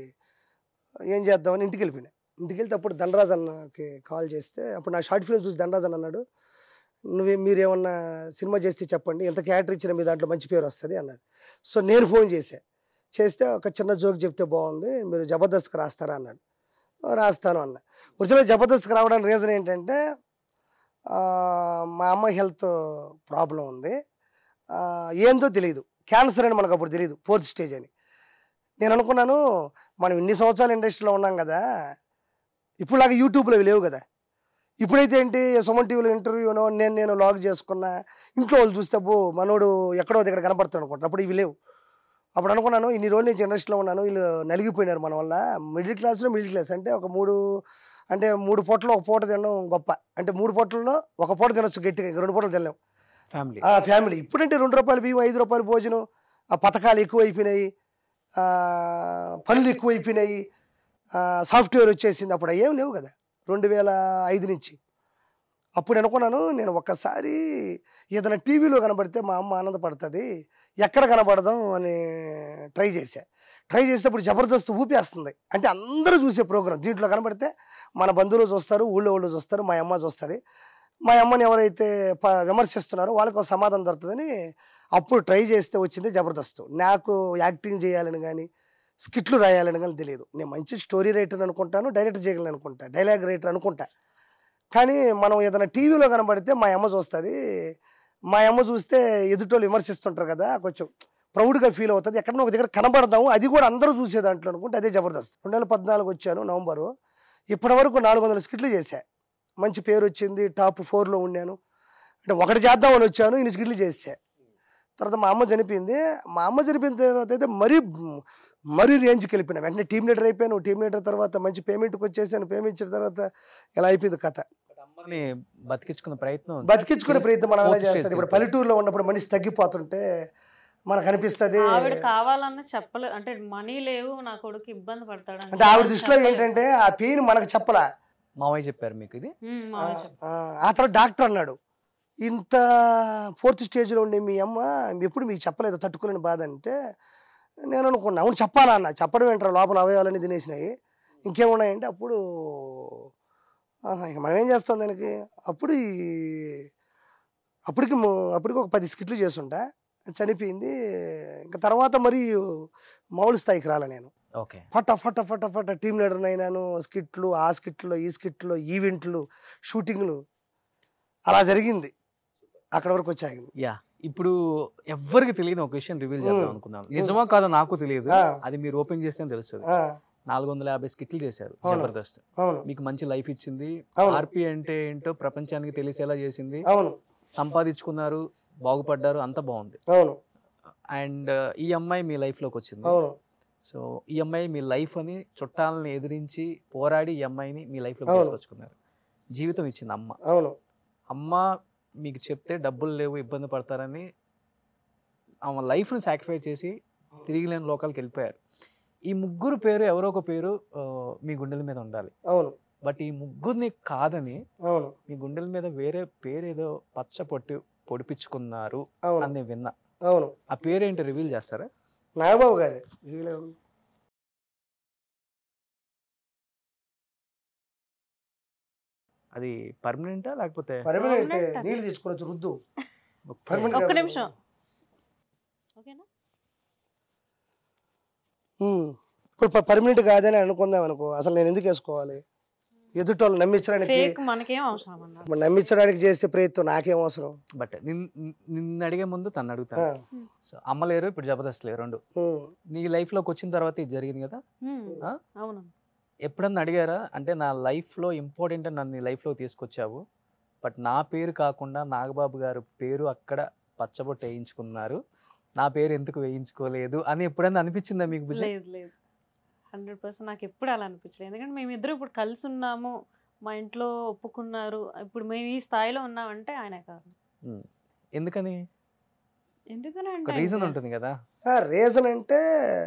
ఏం చేద్దామని ఇంటికి వెళ్ళిపోయినా ఇంటికి వెళ్తే అప్పుడు ధనరాజ్ అన్నకి కాల్ చేస్తే అప్పుడు నా షార్ట్ ఫిల్మ్ చూసి ధనరాజ్ అన్న అన్నాడు నువ్వు మీరు ఏమన్నా సినిమా చేస్తే చెప్పండి ఎంత క్యారెక్టర్ ఇచ్చిన మీ దాంట్లో మంచి పేరు వస్తుంది అన్నాడు సో నేను ఫోన్ చేశా చేస్తే ఒక చిన్న జోక్ చెప్తే బాగుంది మీరు జబర్దస్త్కి రాస్తారా అన్నాడు "ఆ, రాస్తాను అన్న ఒరిజినల్ జబర్దస్త్కి రావడానికి రీజన్ ఏంటంటే ఆ, మా అమ్మ హెల్త్ ప్రాబ్లం ఉంది ఆ, ఏందో తెలియదు క్యాన్సర్ అని మనకు అప్పుడు తెలియదు ఫోర్త్ స్టేజ్ అని నేను అనుకున్నాను మనం ఇన్ని సంవత్సరాలు ఇండస్ట్రీలో ఉన్నాం కదా ఇప్పుడులాగా యూట్యూబ్లో ఇవి లేవు కదా ఇప్పుడైతే ఏంటి సుమన్ టీవీలో ఇంటర్వ్యూనో నేను నేను లాగ్ చేసుకున్నా ఇంట్లో వాళ్ళు చూస్తే బో మనోడు ఎక్కడో దగ్గర కనపడతాడు అనుకుంటారు అప్పుడు ఇవి లేవు అప్పుడు అనుకున్నాను ఇన్ని రోజులు నుంచి ఇండస్ట్రీలో ఉన్నాను వీళ్ళు నలిగిపోయినారు మన వల్ల మిడిల్ క్లాస్లో మిడిల్ క్లాస్ అంటే ఒక మూడు అంటే మూడు పూటలు ఒక పూట తినడం గొప్ప అంటే మూడు పూటల్లో ఒక పూట తినొచ్చు గట్టిగా ఇంక రెండు పూటలు తినలేం ఫ్యామిలీ ఆ ఫ్యామిలీ ఇప్పుడంటే రెండు రూపాయలు బియ్యం ఐదు రూపాయలు భోజనం ఆ పథకాలు ఎక్కువైపోయినాయి ఆ, పనులు ఎక్కువైపోయినాయి ఆ, సాఫ్ట్వేర్ వచ్చేసింది అప్పుడు ఏం లేవు కదా రెండు వేల ఐదు నుంచి అప్పుడు అనుకున్నాను నేను ఒక్కసారి ఏదైనా టీవీలో కనబడితే మా అమ్మ ఆనందపడుతుంది ఎక్కడ కనబడదాం అని ట్రై చేశా ట్రై చేస్తే ఇప్పుడు జబర్దస్త్ ఊపేస్తుంది అంటే అందరూ చూసే ప్రోగ్రాం దీంట్లో కనబడితే మన బంధువులు చూస్తారు ఊళ్ళో వాళ్ళు చూస్తారు మా అమ్మ చూస్తుంది మా అమ్మని ఎవరైతే ప- విమర్శిస్తున్నారో వాళ్ళకి ఒక సమాధానం దొరుకుతుందని అప్పుడు ట్రై చేస్తే వచ్చింది జబర్దస్త్ నాకు యాక్టింగ్ చేయాలని కానీ స్కిట్లు రాయాలని కానీ తెలియదు నేను మంచి స్టోరీ రైటర్ అనుకుంటాను డైరెక్టర్ చేయగలను అనుకుంటా డైలాగ్ రైటర్ అనుకుంటా కానీ మనం ఏదైనా టీవీలో కనబడితే మా అమ్మ చూస్తుంది మా అమ్మ చూస్తే ఎదుటోళ్ళు విమర్శిస్తుంటారు కదా కొంచెం ప్రౌడ్గా ఫీల్ అవుతుంది ఎక్కడన్నా ఒక దగ్గర కనబడదాము అది కూడా అందరూ చూసే దాంట్లో అనుకుంటే అదే జబర్దస్త్ రెండు వేల పద్నాలుగు వచ్చాను నవంబరు ఇప్పటి వరకు నాలుగు వందల స్కిట్లు చేశా మంచి పేరు వచ్చింది టాప్ ఫోర్లో ఉన్నాను అంటే ఒకటి చేద్దామని వచ్చాను ఇన్ని స్కిట్లు చేసా తర్వాత మా అమ్మ చనిపోయింది మా అమ్మ చనిపోయిన తర్వాత అయితే మరీ మరీ రేంజ్కి వెళ్ళిపోయినా వెంటనే టీమ్ లీడర్ అయిపోయాను టీమ్ లీడర్ తర్వాత మంచి పేమెంట్కి వచ్చేసాను పేమెంట్ ఇచ్చిన తర్వాత ఇలా అయిపోయింది కథ అమ్మని బతికించుకున్న ప్రయత్నం బతికించుకునే ప్రయత్నం మనం ఎలా పూర్తి చేస్తుంది ఇప్పుడు చేసి పల్లెటూరులో ఉన్నప్పుడు మనిషి తగ్గిపోతుంటే మనకు అనిపిస్తుంది ఆవిడ కావాలన్న చెప్పలే అంటే మనీ లేవు నా కొడుకు ఇబ్బంది పడతాడు అని అంటే ఆవిడ దృష్టిలో చెప్పలేదు. ఏంటంటే ఆ పెయిన్ మనకు చెప్పలా మావయ్య చెప్పారు మీకు ఇది ఉమ్, మామయ్య చెప్పాడు. ఆ, ఆ తర్వాత డాక్టర్ అన్నాడు ఇంత ఫోర్త్ స్టేజ్లో ఉండే మీ అమ్మ ఎప్పుడు మీకు చెప్పలేదు తట్టుకోలేని బాధ అంటే నేను అనుకున్నా అవును చెప్పాలా అన్న చెప్పడం ఏంటారు లోపల అవయవాలన్నీ తినేసినాయి ఇంకేమున్నాయంటే అప్పుడు ఆహా, ఇక మనం ఏం చేస్తాం దానికి అప్పుడు ఈ అప్పటికి ము- అప్పటికి ఒక పది స్కిట్లు చేస్తుంటా చనిపోయింది ఇంకా తర్వాత మరి మామూలు స్థాయికి రాలే నేను ఓకే ఫట ఫట ఫట ఫట టీమ్ లీడర్ అయినాను స్కిట్లు ఆ స్కిట్లో ఈ స్కిట్లో ఈవెంట్లు షూటింగ్లు అలా జరిగింది అక్కడ వరకు వచ్చాయి యా ఇప్పుడు ఎవ్వరికి తెలియని ఒక విషయం రివీల్ చేద్దాం మ్మ్. అనుకున్నాను నిజమో కాదో నాకు తెలియదు ఆ. అది మీరు ఓపెన్ చేస్తే తెలుస్తుంది ఆ, నాలుగు వందల యాభై స్కిట్లు చేశారు అవును. జబర్దస్త్ అవును మీకు మంచి లైఫ్ ఇచ్చింది అవును. ఆర్పి అంటే ఏంటో ప్రపంచానికి తెలిసేలా చేసింది అవును సంపాదించుకున్నారు బాగుపడ్డారు అంత బాగుంది అవును అండ్ ఈ అమ్మాయి మీ లైఫ్ లోకి వచ్చింది అవును సో ఈ అమ్మాయి మీ లైఫ్ అని చుట్టాలని ఎదిరించి పోరాడి ఈ అమ్మాయిని మీ లైఫ్ లో అవును. తీసుకొచ్చుకున్నారు జీవితం ఇచ్చింది అమ్మ అవును అమ్మ మీకు చెప్తే డబ్బులు లేవు ఇబ్బంది పడతారని ఆమె లైఫ్ని సాక్రిఫైస్ చేసి తిరిగి లేని లోకాలకు వెళ్ళిపోయారు ఈ ముగ్గురు పేరు ఎవరో ఒక పేరు ఆ, మీ గుండెల మీద ఉండాలి అవును బట్ ఈ ముగ్గురిని కాదని అవును మీ గుండెల మీద వేరే పేరు ఏదో పచ్చ పొట్టి పొడిపించుకున్నారు అవును అని నేను విన్నా అవును ఆ పేరేంటి రివీల్ చేస్తారా నాగబాబు గారే అది పర్మనెంటా లేకపోతే పర్మనెంట్ Permanent. నీళ్ళు తీసుకుని రుద్దు Okay. Permanent. ఒక్క నిమిషం ఓకేనా ఉమ్. ఇప్పుడు పర్మనెంట్ కాదని అనుకుందాం అనుకో అసలు నేను ఎందుకు వేసుకోవాలి ఎదుటోళ్ళు నమ్మించడానికి ఫేక్ మనకేం అవసరం అన్న మరి నమ్మించడానికి చేసే ప్రయత్నం నాకేం అవసరం బట్ నిన్ను అడిగే ముందు తను ఆ, అడుగుతాను సో అమ్మ లేరు ఇప్పుడు జబర్దస్త్ లేరు రెండు ఉమ్. నీ లైఫ్ లోకి వచ్చిన తర్వాత ఇది జరిగింది కదా ఉమ్, ఆ? అవును ఎప్పుడన్నా అడిగారా అంటే నా లైఫ్లో ఇంపార్టెంట్ అని నన్ను నీ లైఫ్లో తీసుకొచ్చావు బట్ నా పేరు కాకుండా నాగబాబు గారు పేరు అక్కడ పచ్చబొట్టు వేయించుకున్నారు నా పేరు ఎందుకు వేయించుకోలేదు అని ఎప్పుడన్నా అనిపించిందా మీకు బుజ్జి లేదు లేదు హండ్రెడ్ పర్సెంట్ నాకు ఎప్పుడు అలా అనిపించలేదు ఎందుకంటే మేమిద్దరం ఇప్పుడు కలిసి ఉన్నాము మా ఇంట్లో ఒప్పుకున్నారు ఇప్పుడు మేము ఈ స్థాయిలో ఉన్నామంటే ఆయన కారణం ఉమ్. ఎందుకని ఎందుకని ఒక అంటే రీజన్ ఆయన- ఉంటుంది కదా ఆ రీజన్ అంటే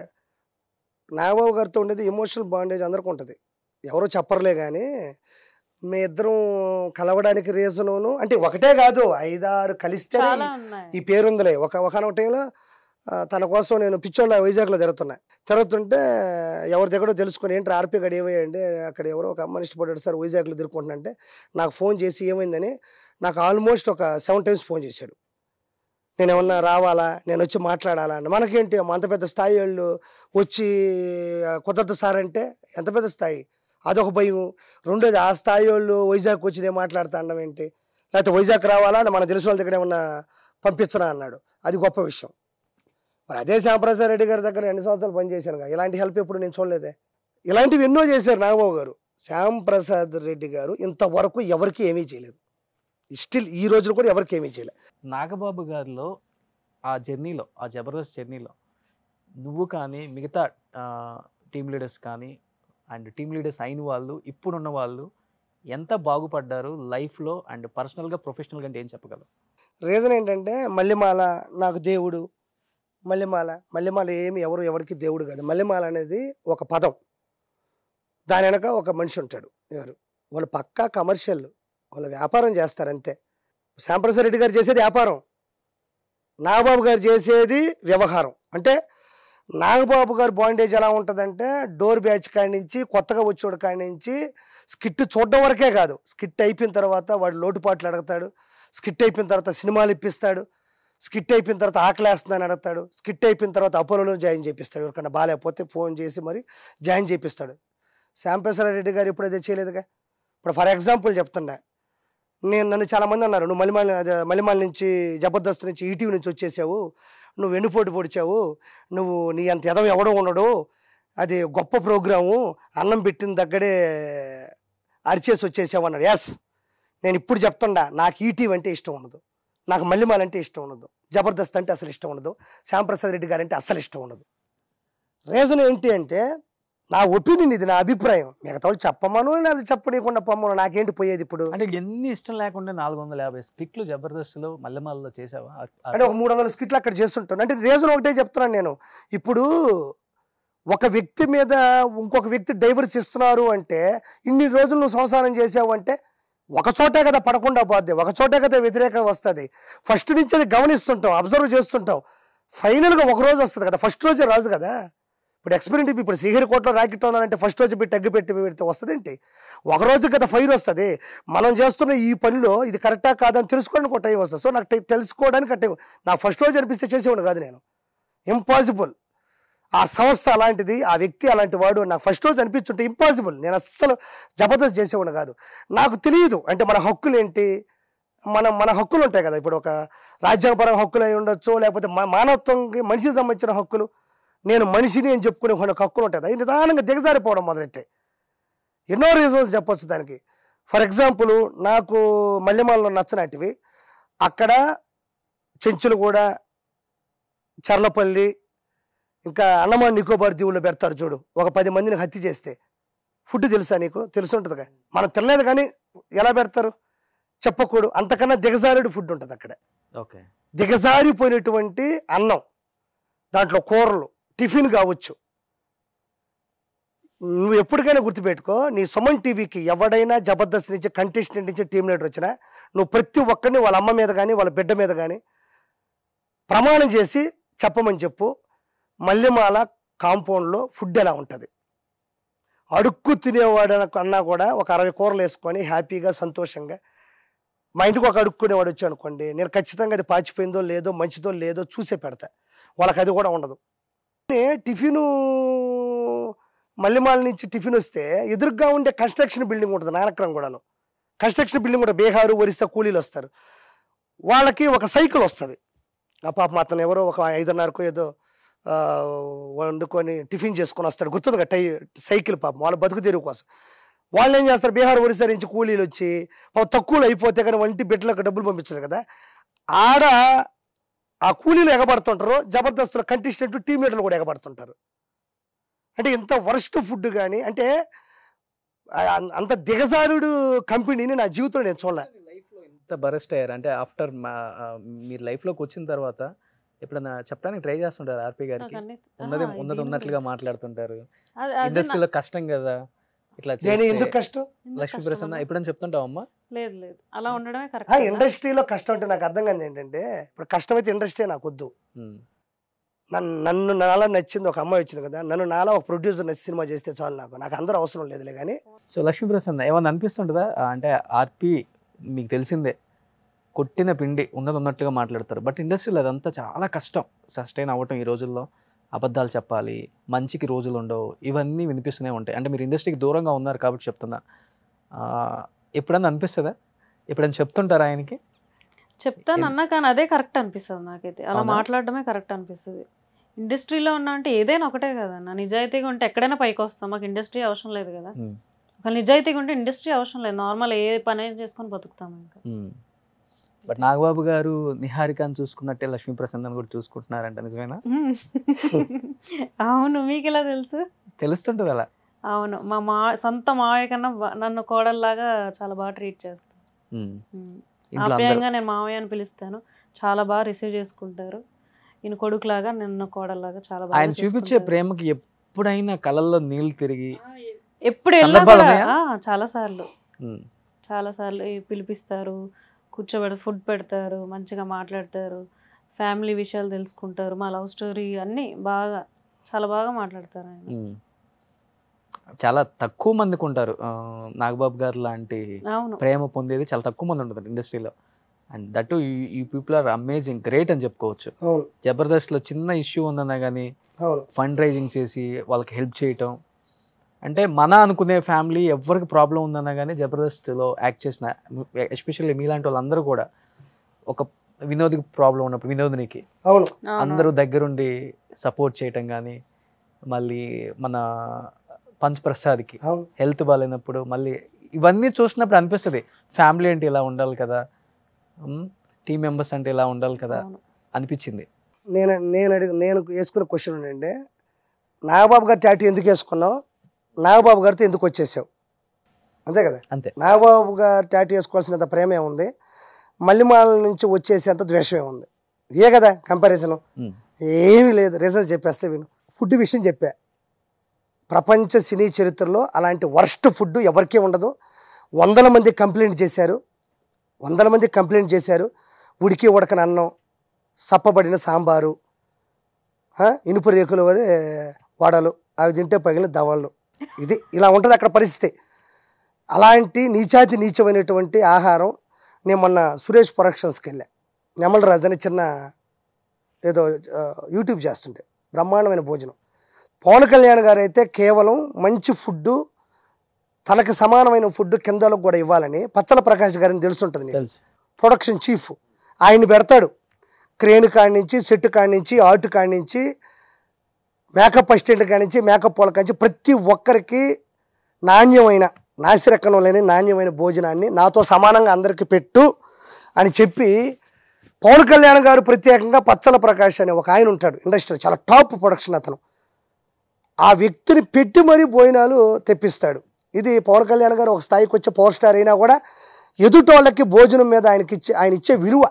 నాగబాబు గారితో ఉండేది ఎమోషనల్ బాండేజ్ అందరికి ఉంటుంది ఎవరో చెప్పర్లే కానీ మీ ఇద్దరం కలవడానికి రీజను అంటే ఒకటే కాదు ఐదారు కలిస్తే చాలా ఉన్నాయి ఈ పేరు ఉందిలే ఒక ఒకనొక టైంలో ఆ, తన కోసం నేను పిచ్చోళ్ళ వైజాగ్లో తిరుగుతున్నా తిరుగుతుంటే ఎవరి దగ్గర తెలుసుకుని ఏంటి ఆర్పీ గడి ఏమయ్యండి అక్కడ ఎవరో ఒక అమ్మని ఇష్టపడ్డాడు సార్ వైజాగ్లో తిరుగుకుంటున్నా అంటే నాకు ఫోన్ చేసి ఏమైందని నాకు ఆల్మోస్ట్ ఒక సెవెన్ టైమ్స్ ఫోన్ చేశాడు నేను ఏమన్నా రావాలా నేను వచ్చి మాట్లాడాలా అని మనకేంటి అమ్మ అంత పెద్ద స్థాయి వాళ్ళు వచ్చి ఆ, కుదరదు సార్ అంటే ఎంత పెద్ద స్థాయి అదొక భయం రెండోది ఆ స్థాయి వాళ్ళు వైజాగ్ వచ్చి నేను మాట్లాడుతా అనడం ఏంటి లేకపోతే వైజాగ్ రావాలా మన తెలిసిన వాళ్ళ దగ్గర ఏమన్నా పంపించరా అన్నాడు అది గొప్ప విషయం మరి అదే శ్యాంప్రసాద్ రెడ్డి గారి దగ్గర ఎన్ని సంవత్సరాలు పనిచేశాను కదా ఇలాంటి హెల్ప్ ఎప్పుడు నేను చూడలేదే ఇలాంటివి ఎన్నో చేశారు నాగబాబు గారు శ్యాంప్రసాద్ రెడ్డి గారు ఇంతవరకు ఎవరికి ఏమీ చేయలేదు స్టిల్ ఈ రోజున కూడా ఎవరికి ఏమీ చేయలేదు నాగబాబు గారిలో ఆ జర్నీలో ఆ జబర్దస్త్ జర్నీలో నువ్వు కానీ మిగతా టీమ్ లీడర్స్ కానీ అండ్ టీమ్ లీడర్స్ అయిన వాళ్ళు ఇప్పుడున్న వాళ్ళు ఎంత బాగుపడ్డారు లైఫ్లో అండ్ పర్సనల్గా ప్రొఫెషనల్గా అంటే ఏం చెప్పగలరు రీజన్ ఏంటంటే మల్లెమాల నాకు దేవుడు మల్లెమాల మల్లెమాల ఏమి ఎవరు ఎవరికి దేవుడు కాదు మల్లెమాల అనేది ఒక పదం దాని వెనక ఒక మనిషి ఉంటాడు ఎవరు వాళ్ళు పక్కా కమర్షియల్ వాళ్ళు వ్యాపారం చేస్తారు అంతే శ్యాంప్రసాద్ రెడ్డి గారు చేసేది వ్యాపారం నాగబాబు గారు చేసేది వ్యవహారం అంటే నాగబాబు గారి బాండేజ్ ఎలా ఉంటుందంటే డోర్ బ్యాచ్ కాడి నుంచి కొత్తగా వచ్చేవాడు కాడి నుంచి స్కిట్ చూడడం వరకే కాదు స్కిట్ అయిపోయిన తర్వాత వాడు లోటుపాట్లు అడుగుతాడు స్కిట్ అయిపోయిన తర్వాత సినిమాలు ఇప్పిస్తాడు స్కిట్ అయిపోయిన తర్వాత ఆకలేస్తుందని అడుగుతాడు స్కిట్ అయిపోయిన తర్వాత అపోలోలో జాయిన్ చేపిస్తాడు ఎవరికన్నా బాగాలేకపోతే ఫోన్ చేసి మరి జాయిన్ చేపిస్తాడు శ్యాంప్రసాద్ గారు ఇప్పుడు అదే చేయలేదుగా ఇప్పుడు ఫర్ ఎగ్జాంపుల్ చెప్తున్నా నేను నన్ను చాలా మంది అన్నారు నువ్వు మలిమాల అదే మలిమాల నుంచి జబర్దస్త్ నుంచి ఈటీవీ నుంచి వచ్చేసావు నువ్వు వెన్నుపోటు పొడిచావు నువ్వు నీ అంత ఎదవ ఎవడో ఉండడు అది గొప్ప ప్రోగ్రాము అన్నం పెట్టిన దగ్గరే అరిచేసి వచ్చేసావు అన్నాడు ఎస్ నేను ఇప్పుడు చెప్తుండా నాకు ఈటీవీ అంటే ఇష్టం ఉండదు నాకు మల్లిమాల అంటే ఇష్టం ఉండదు జబర్దస్త్ అంటే అసలు ఇష్టం ఉండదు శ్యాంప్రసాద్ రెడ్డి గారు అంటే అసలు ఇష్టం ఉండదు రీజన్ ఏంటి అంటే నా ఒపీనియన్ ఇది నా అభిప్రాయం మిగతా వాళ్ళు చెప్పమను లేదా చెప్పనీయకుండా పొమ్మను నాకేంటి పోయేది ఇప్పుడు అంటే ఎన్ని ఇష్టం లేకుండా నాలుగు వందల యాభై స్క్రిప్ట్లు జబర్దస్త్లో మల్లెమాలలో చేసావా ఆ- ఆ- అంటే ఒక మూడు వందల స్కిట్లు అక్కడ చేస్తుంటాను అంటే రీజన్ ఒకటే చెప్తున్నాను నేను ఇప్పుడు ఒక వ్యక్తి మీద ఇంకొక వ్యక్తి డైవర్స్ ఇస్తున్నారు అంటే ఇన్ని రోజులు నువ్వు సంసారం చేసావు అంటే ఒక చోటే కదా పడకుండా పోద్ది ఒక చోటే కదా వ్యతిరేకం వస్తుంది ఫస్ట్ నుంచి అది గమనిస్తుంటాం అబ్జర్వ్ చేస్తుంటాం ఫైనల్గా ఒక రోజు వస్తుంది కదా ఫస్ట్ రోజే రాజు కదా ఇప్పుడు ఎక్స్పీరియన్స్ ఇప్పుడు శ్రీహరికోటలో రాకెట్ అంటే ఫస్ట్ రోజు పెట్టి అగ్గి పెట్టి పెడితే వస్తుంది ఏంటి ఒక రోజు కదా ఫైర్ వస్తుంది మనం చేస్తున్న ఈ పనిలో ఇది కరెక్టా కాదని తెలుసుకోవడానికి ఒక టైం వస్తుంది సో నాకు తె- తెలుసుకోవడానికి ఆ టైం నా ఫస్ట్ రోజు అనిపిస్తే చేసేవాడు కాదు నేను ఇంపాసిబుల్ ఆ సంస్థ అలాంటిది ఆ వ్యక్తి అలాంటి వాడు నాకు ఫస్ట్ రోజు అనిపించుంటే ఇంపాసిబుల్ నేను అస్సలు జబర్దస్త్ చేసేవాడు కాదు నాకు తెలియదు అంటే మన హక్కులు ఏంటి మన మన హక్కులు ఉంటాయి కదా ఇప్పుడు ఒక రాజ్యాంగపరమైన హక్కులు అయి ఉండొచ్చు లేకపోతే మా మానవత్వంకి మనిషికి సంబంధించిన హక్కులు నేను మనిషిని అని చెప్పుకునే కొన్ని హక్కులు ఉంటాయి అవి నిదానంగా దిగజారిపోవడం మొదలెట్టాయి ఎన్నో రీజన్స్ చెప్పొచ్చు దానికి ఫర్ ఎగ్జాంపుల్ నాకు మల్లెమాలలో నచ్చనటివి అక్కడ చెంచులు కూడా చర్లపల్లి ఇంకా అండమాన్ నికోబార్ దీవుల్లో పెడతారు చూడు ఒక పది మందిని హత్య చేస్తే ఫుడ్ తెలుసా నీకు తెలుసు ఉంటుందిగా మనం తినలేదు కానీ ఎలా పెడతారు చెప్పకూడదు అంతకన్నా దిగజారుడు ఫుడ్ ఉంటుంది అక్కడ ఓకే దిగజారిపోయినటువంటి అన్నం దాంట్లో కూరలు టిఫిన్ కావచ్చు నువ్వు ఎప్పటికైనా గుర్తుపెట్టుకో నీ సుమన్ టీవీకి ఎవడైనా జబర్దస్త్ నుంచి కంటెస్టెంట్ నుంచి టీం లీడర్ వచ్చినా నువ్వు ప్రతి ఒక్కరిని వాళ్ళ అమ్మ మీద కానీ వాళ్ళ బిడ్డ మీద కానీ ప్రమాణం చేసి చెప్పమని చెప్పు మల్లెమాల కాంపౌండ్లో ఫుడ్ ఎలా ఉంటుంది అడుక్కు తినేవాడు అన్నా కూడా ఒక అరవై కూరలు వేసుకొని హ్యాపీగా సంతోషంగా మా ఇంటికి ఒక అడుక్కునేవాడు వచ్చి అనుకోండి నేను ఖచ్చితంగా అది పాచిపోయిందో లేదో మంచిదో లేదో చూసే పెడతా వాళ్ళకి అది కూడా ఉండదు టిఫిను మల్లెమాల నుంచి టిఫిన్ వస్తే ఎదురుగా ఉండే కన్స్ట్రక్షన్ బిల్డింగ్ ఉంటుంది నానక్రం కూడాను కన్స్ట్రక్షన్ బిల్డింగ్ కూడా బీహారు ఒరిస్సా కూలీలు వస్తారు వాళ్ళకి ఒక సైకిల్ వస్తుంది ఆ పాపం అతను ఎవరో ఒక ఐదున్నరకు ఏదో ఆ, వండుకొని టిఫిన్ చేసుకొని వస్తాడు గుర్తుంది టై సైకిల్ పాపం వాళ్ళ బతుకు తెరువు కోసం వాళ్ళు ఏం చేస్తారు బీహార్ ఒరిస్సా నుంచి కూలీలు వచ్చి పాపం తక్కువలో అయిపోతే కానీ వంటి బిడ్డలకు డబ్బులు పంపించారు కదా ఆడ ఆ కూలీలు ఎగబడుతుంటారు జబర్దస్త్లో కంటెస్టెంట్ టీం లీడర్లు కూడా ఎగబడుతుంటారు అంటే ఇంత వరస్ట్ ఫుడ్ కానీ అంటే ఆ, అం- అంత దిగజారుడు కంపెనీని నా జీవితంలో నేను చూడలే లైఫ్లో ఎంత బరెస్ట్ అయ్యారు అంటే ఆఫ్టర్ మీరు లైఫ్లోకి వచ్చిన తర్వాత ఎప్పుడన్నా చెప్పడానికి ట్రై చేస్తుంటారు ఆర్పి గారికి నాకు అన్ని- ఉన్నది ఆహా, ఉన్నది దీని ఉన్నట్లుగా గురించి. మాట్లాడుతుంటారు అది- అది ఇండస్ట్రీలో కష్టం కదా ఇట్లా నేను చేస్తే ఎందుకు కష్టం నా- ఎందుకు లక్ష్మీ కష్టం ప్రసన్న అన్న? ఎప్పుడైనా చెప్తుంటావమ్మా లేదు లేదు అలా ఉండడమే ఆ కరెక్ట్ ఇండస్ట్రీలో కష్టం అంటే నాకు అర్థం కాదు ఏంటంటే ఇప్పుడు కష్టమైతే ఇండస్ట్రీ నాకు వద్దు ఉమ్. నన్ను నన్ను నాలా నచ్చింది ఒక అమ్మాయి వచ్చింది కదా నన్ను నాలా ఒక ప్రొడ్యూసర్ నచ్చి సినిమా చేస్తే చాలు నాకు నాకు అందరూ అవసరం లేదులే కానీ సో లక్ష్మీ ప్రసన్న ఏమన్నా అనిపిస్తుంటుందా ఆ, అంటే ఆర్పి మీకు తెలిసిందే కొట్టిన పిండి ఉన్నది ఉన్నట్లుగా మాట్లాడతారు బట్ ఇండస్ట్రీలో అదంతా చాలా కష్టం సస్టైన్ అవ్వటం ఈ రోజుల్లో అబద్ధాలు చెప్పాలి మంచికి రోజులు ఉండవు ఇవన్నీ వినిపిస్తూనే ఉంటాయి అంటే మీరు ఇండస్ట్రీకి దూరంగా ఉన్నారు కాబట్టి చెప్తున్నా ఆ, ఎప్పుడన్నా అనిపిస్తుందా ఎప్పుడైనా చెప్తుంటారా ఆయనకి చెప్తాను ఏం- అన్నా కానీ అదే కరెక్ట్ అనిపిస్తుంది నాకైతే అలా అవునా? మాట్లాడడమే కరెక్ట్ అనిపిస్తుంది ఇండస్ట్రీలో ఉన్నా అంటే ఏదైనా ఒకటే కదన్న నిజాయితీగా ఉంటే ఎక్కడైనా పైకి వస్తాం మాకు ఇండస్ట్రీ అవసరం లేదు కదా ఉమ్. ఒక నిజాయితీగా ఉంటే ఇండస్ట్రీ అవసరం లేదు నార్మల్ ఏ పని అయినా చేసుకొని బతుకుతాం ఇంకా బట్ నాగబాబు గారు నిహారికని చూసుకున్నట్టే లక్ష్మీ ప్రసన్నని కూడా చూసుకుంటున్నారంట నిజమేనా అవును మీకు ఎలా తెలుసు తెలుస్తుంటుంది అలా అవును మా మా సొంత మావయ్య కన్నా బా- నన్ను కోడల్లాగా చాలా బాగా ట్రీట్ చేస్తాను ఉమ్. ఉమ్. ఇంట్లో అందరూ ఆప్యాయంగా నేను మావయ్య అని పిలుస్తాను చాలా బాగా రిసీవ్ చేసుకుంటారు ఈయన కొడుకులాగా నిన్ను కోడల్లాగా చాలా బాగా ఆయన చూపించే చూసుకుంటారు. ప్రేమకి ఎప్పుడైనా కళ్ళల్లో నీళ్లు తిరిగి ఎప్పుడు వెళ్ళినా సందర్భాలు కూడా ఉన్నాయా? ఆ, చాలా సార్లు ఉమ్, చాలా సార్లు ఈ పిలిపిస్తారు కూర్చోబెడ ఫుడ్ పెడతారు మంచిగా మాట్లాడతారు ఫ్యామిలీ విషయాలు తెలుసుకుంటారు మా లవ్ స్టోరీ అన్నీ బాగా చాలా బాగా మాట్లాడతారు ఆయన ఉమ్. చాలా తక్కువ మందికి ఉంటారు ఆ, నాగబాబు గారు లాంటి అవును ప్రేమ పొందేది చాలా తక్కువ మంది ఉంటుంది ఇండస్ట్రీలో అండ్ దట్ ఈ పీపుల్ ఆర్ అమేజింగ్ గ్రేట్ అని చెప్పుకోవచ్చు అవును జబర్దస్త్లో చిన్న ఇష్యూ ఉందన్నా కానీ అవును ఫండ్ రైజింగ్ చేసి వాళ్ళకి హెల్ప్ చేయటం అంటే మన అనుకునే ఫ్యామిలీ ఎవరికి ప్రాబ్లం ఉందన్నా కానీ జబర్దస్త్లో యాక్ట్ చేసిన ఎస్పెషల్లీ మీలాంటి వాళ్ళందరూ కూడా ఒక వినోద్కి ప్రాబ్లం ఉన్నప్పుడు వినోదినికి అవును అవును. అందరూ దగ్గరుండి సపోర్ట్ చేయటం కానీ మళ్ళీ మన పంచ్ ప్రసాద్కి అవును హెల్త్ బాగాలేనప్పుడు మళ్ళీ ఇవన్నీ చూసినప్పుడు అనిపిస్తుంది ఫ్యామిలీ అంటే ఇలా ఉండాలి కదా టీం మెంబర్స్ అంటే ఇలా ఉండాలి కదా అవును. అనిపించింది నేను నేను అడిగి నేను వేసుకున్న క్వశ్చన్ ఏంటంటే నాగబాబు గారి టాటూ ఎందుకు వేసుకున్నావు నాగబాబు గారితో ఎందుకు వచ్చేసావు అంతే కదా అంతే నాగబాబు గారు టాటూ వేసుకోవాల్సినంత ప్రేమ ఏముంది మల్లిమాల నుంచి వచ్చేసేంత ద్వేషం ఏముంది ఏ కదా కంపారిజన్ ఉమ్. ఏమీ లేదు రీజన్ చెప్పేస్తే విను ఫుడ్ విషయం చెప్పా ప్రపంచ సినీ చరిత్రలో అలాంటి వర్స్ట్ ఫుడ్ ఎవరికీ ఉండదు వందల మంది కంప్లైంట్ చేశారు వందల మంది కంప్లైంట్ చేశారు ఉడికి ఉడకని అన్నం సప్పబడిన సాంబారు ఆ, ఇనుప రేకుల వరే వడలు అవి తింటే పగిలిన దవళ్ళు ఇది ఇలా ఉంటుంది అక్కడ పరిస్థితి అలాంటి నీచాతి నీచమైనటువంటి ఆహారం నేను మొన్న సురేష్ ప్రొడక్షన్స్కి వెళ్ళా నెమల రాజు అని చిన్న ఏదో ఆ, యూట్యూబ్ చేస్తుంటే బ్రహ్మాండమైన భోజనం పవన్ కళ్యాణ్ గారు అయితే కేవలం మంచి ఫుడ్ తనకు సమానమైన ఫుడ్ కిందలకు కూడా ఇవ్వాలని పచ్చల ప్రకాష్ గారిని తెలుసుంటుంది నీకు. తెలుసు ప్రొడక్షన్ చీఫ్ ఆయన పెడతాడు క్రేన్ కాడి నుంచి సెట్ కాడి నుంచి ఆర్ట్ కాడి నుంచి మేకప్ అసిస్టెంట్ కాడి నుంచి మేకప్ వాళ్ళ కాడి నుంచి ప్రతి ఒక్కరికి నాణ్యమైన నాసిరకణం లేని నాణ్యమైన భోజనాన్ని నాతో సమానంగా అందరికీ పెట్టు అని చెప్పి పవన్ కళ్యాణ్ గారు ప్రత్యేకంగా పచ్చల ప్రకాష్ అనే ఒక ఆయన ఉంటాడు ఇండస్ట్రీ చాలా టాప్ ప్రొడక్షన్ అతను ఆ వ్యక్తిని పెట్టి మరీ భోజనాలు తెప్పిస్తాడు ఇది పవన్ కళ్యాణ్ గారు ఒక స్థాయికి వచ్చే పవర్ స్టార్ అయినా కూడా ఎదుటి వాళ్ళకి భోజనం మీద ఆయనకి ఇచ్చే ఆయన ఇచ్చే విలువ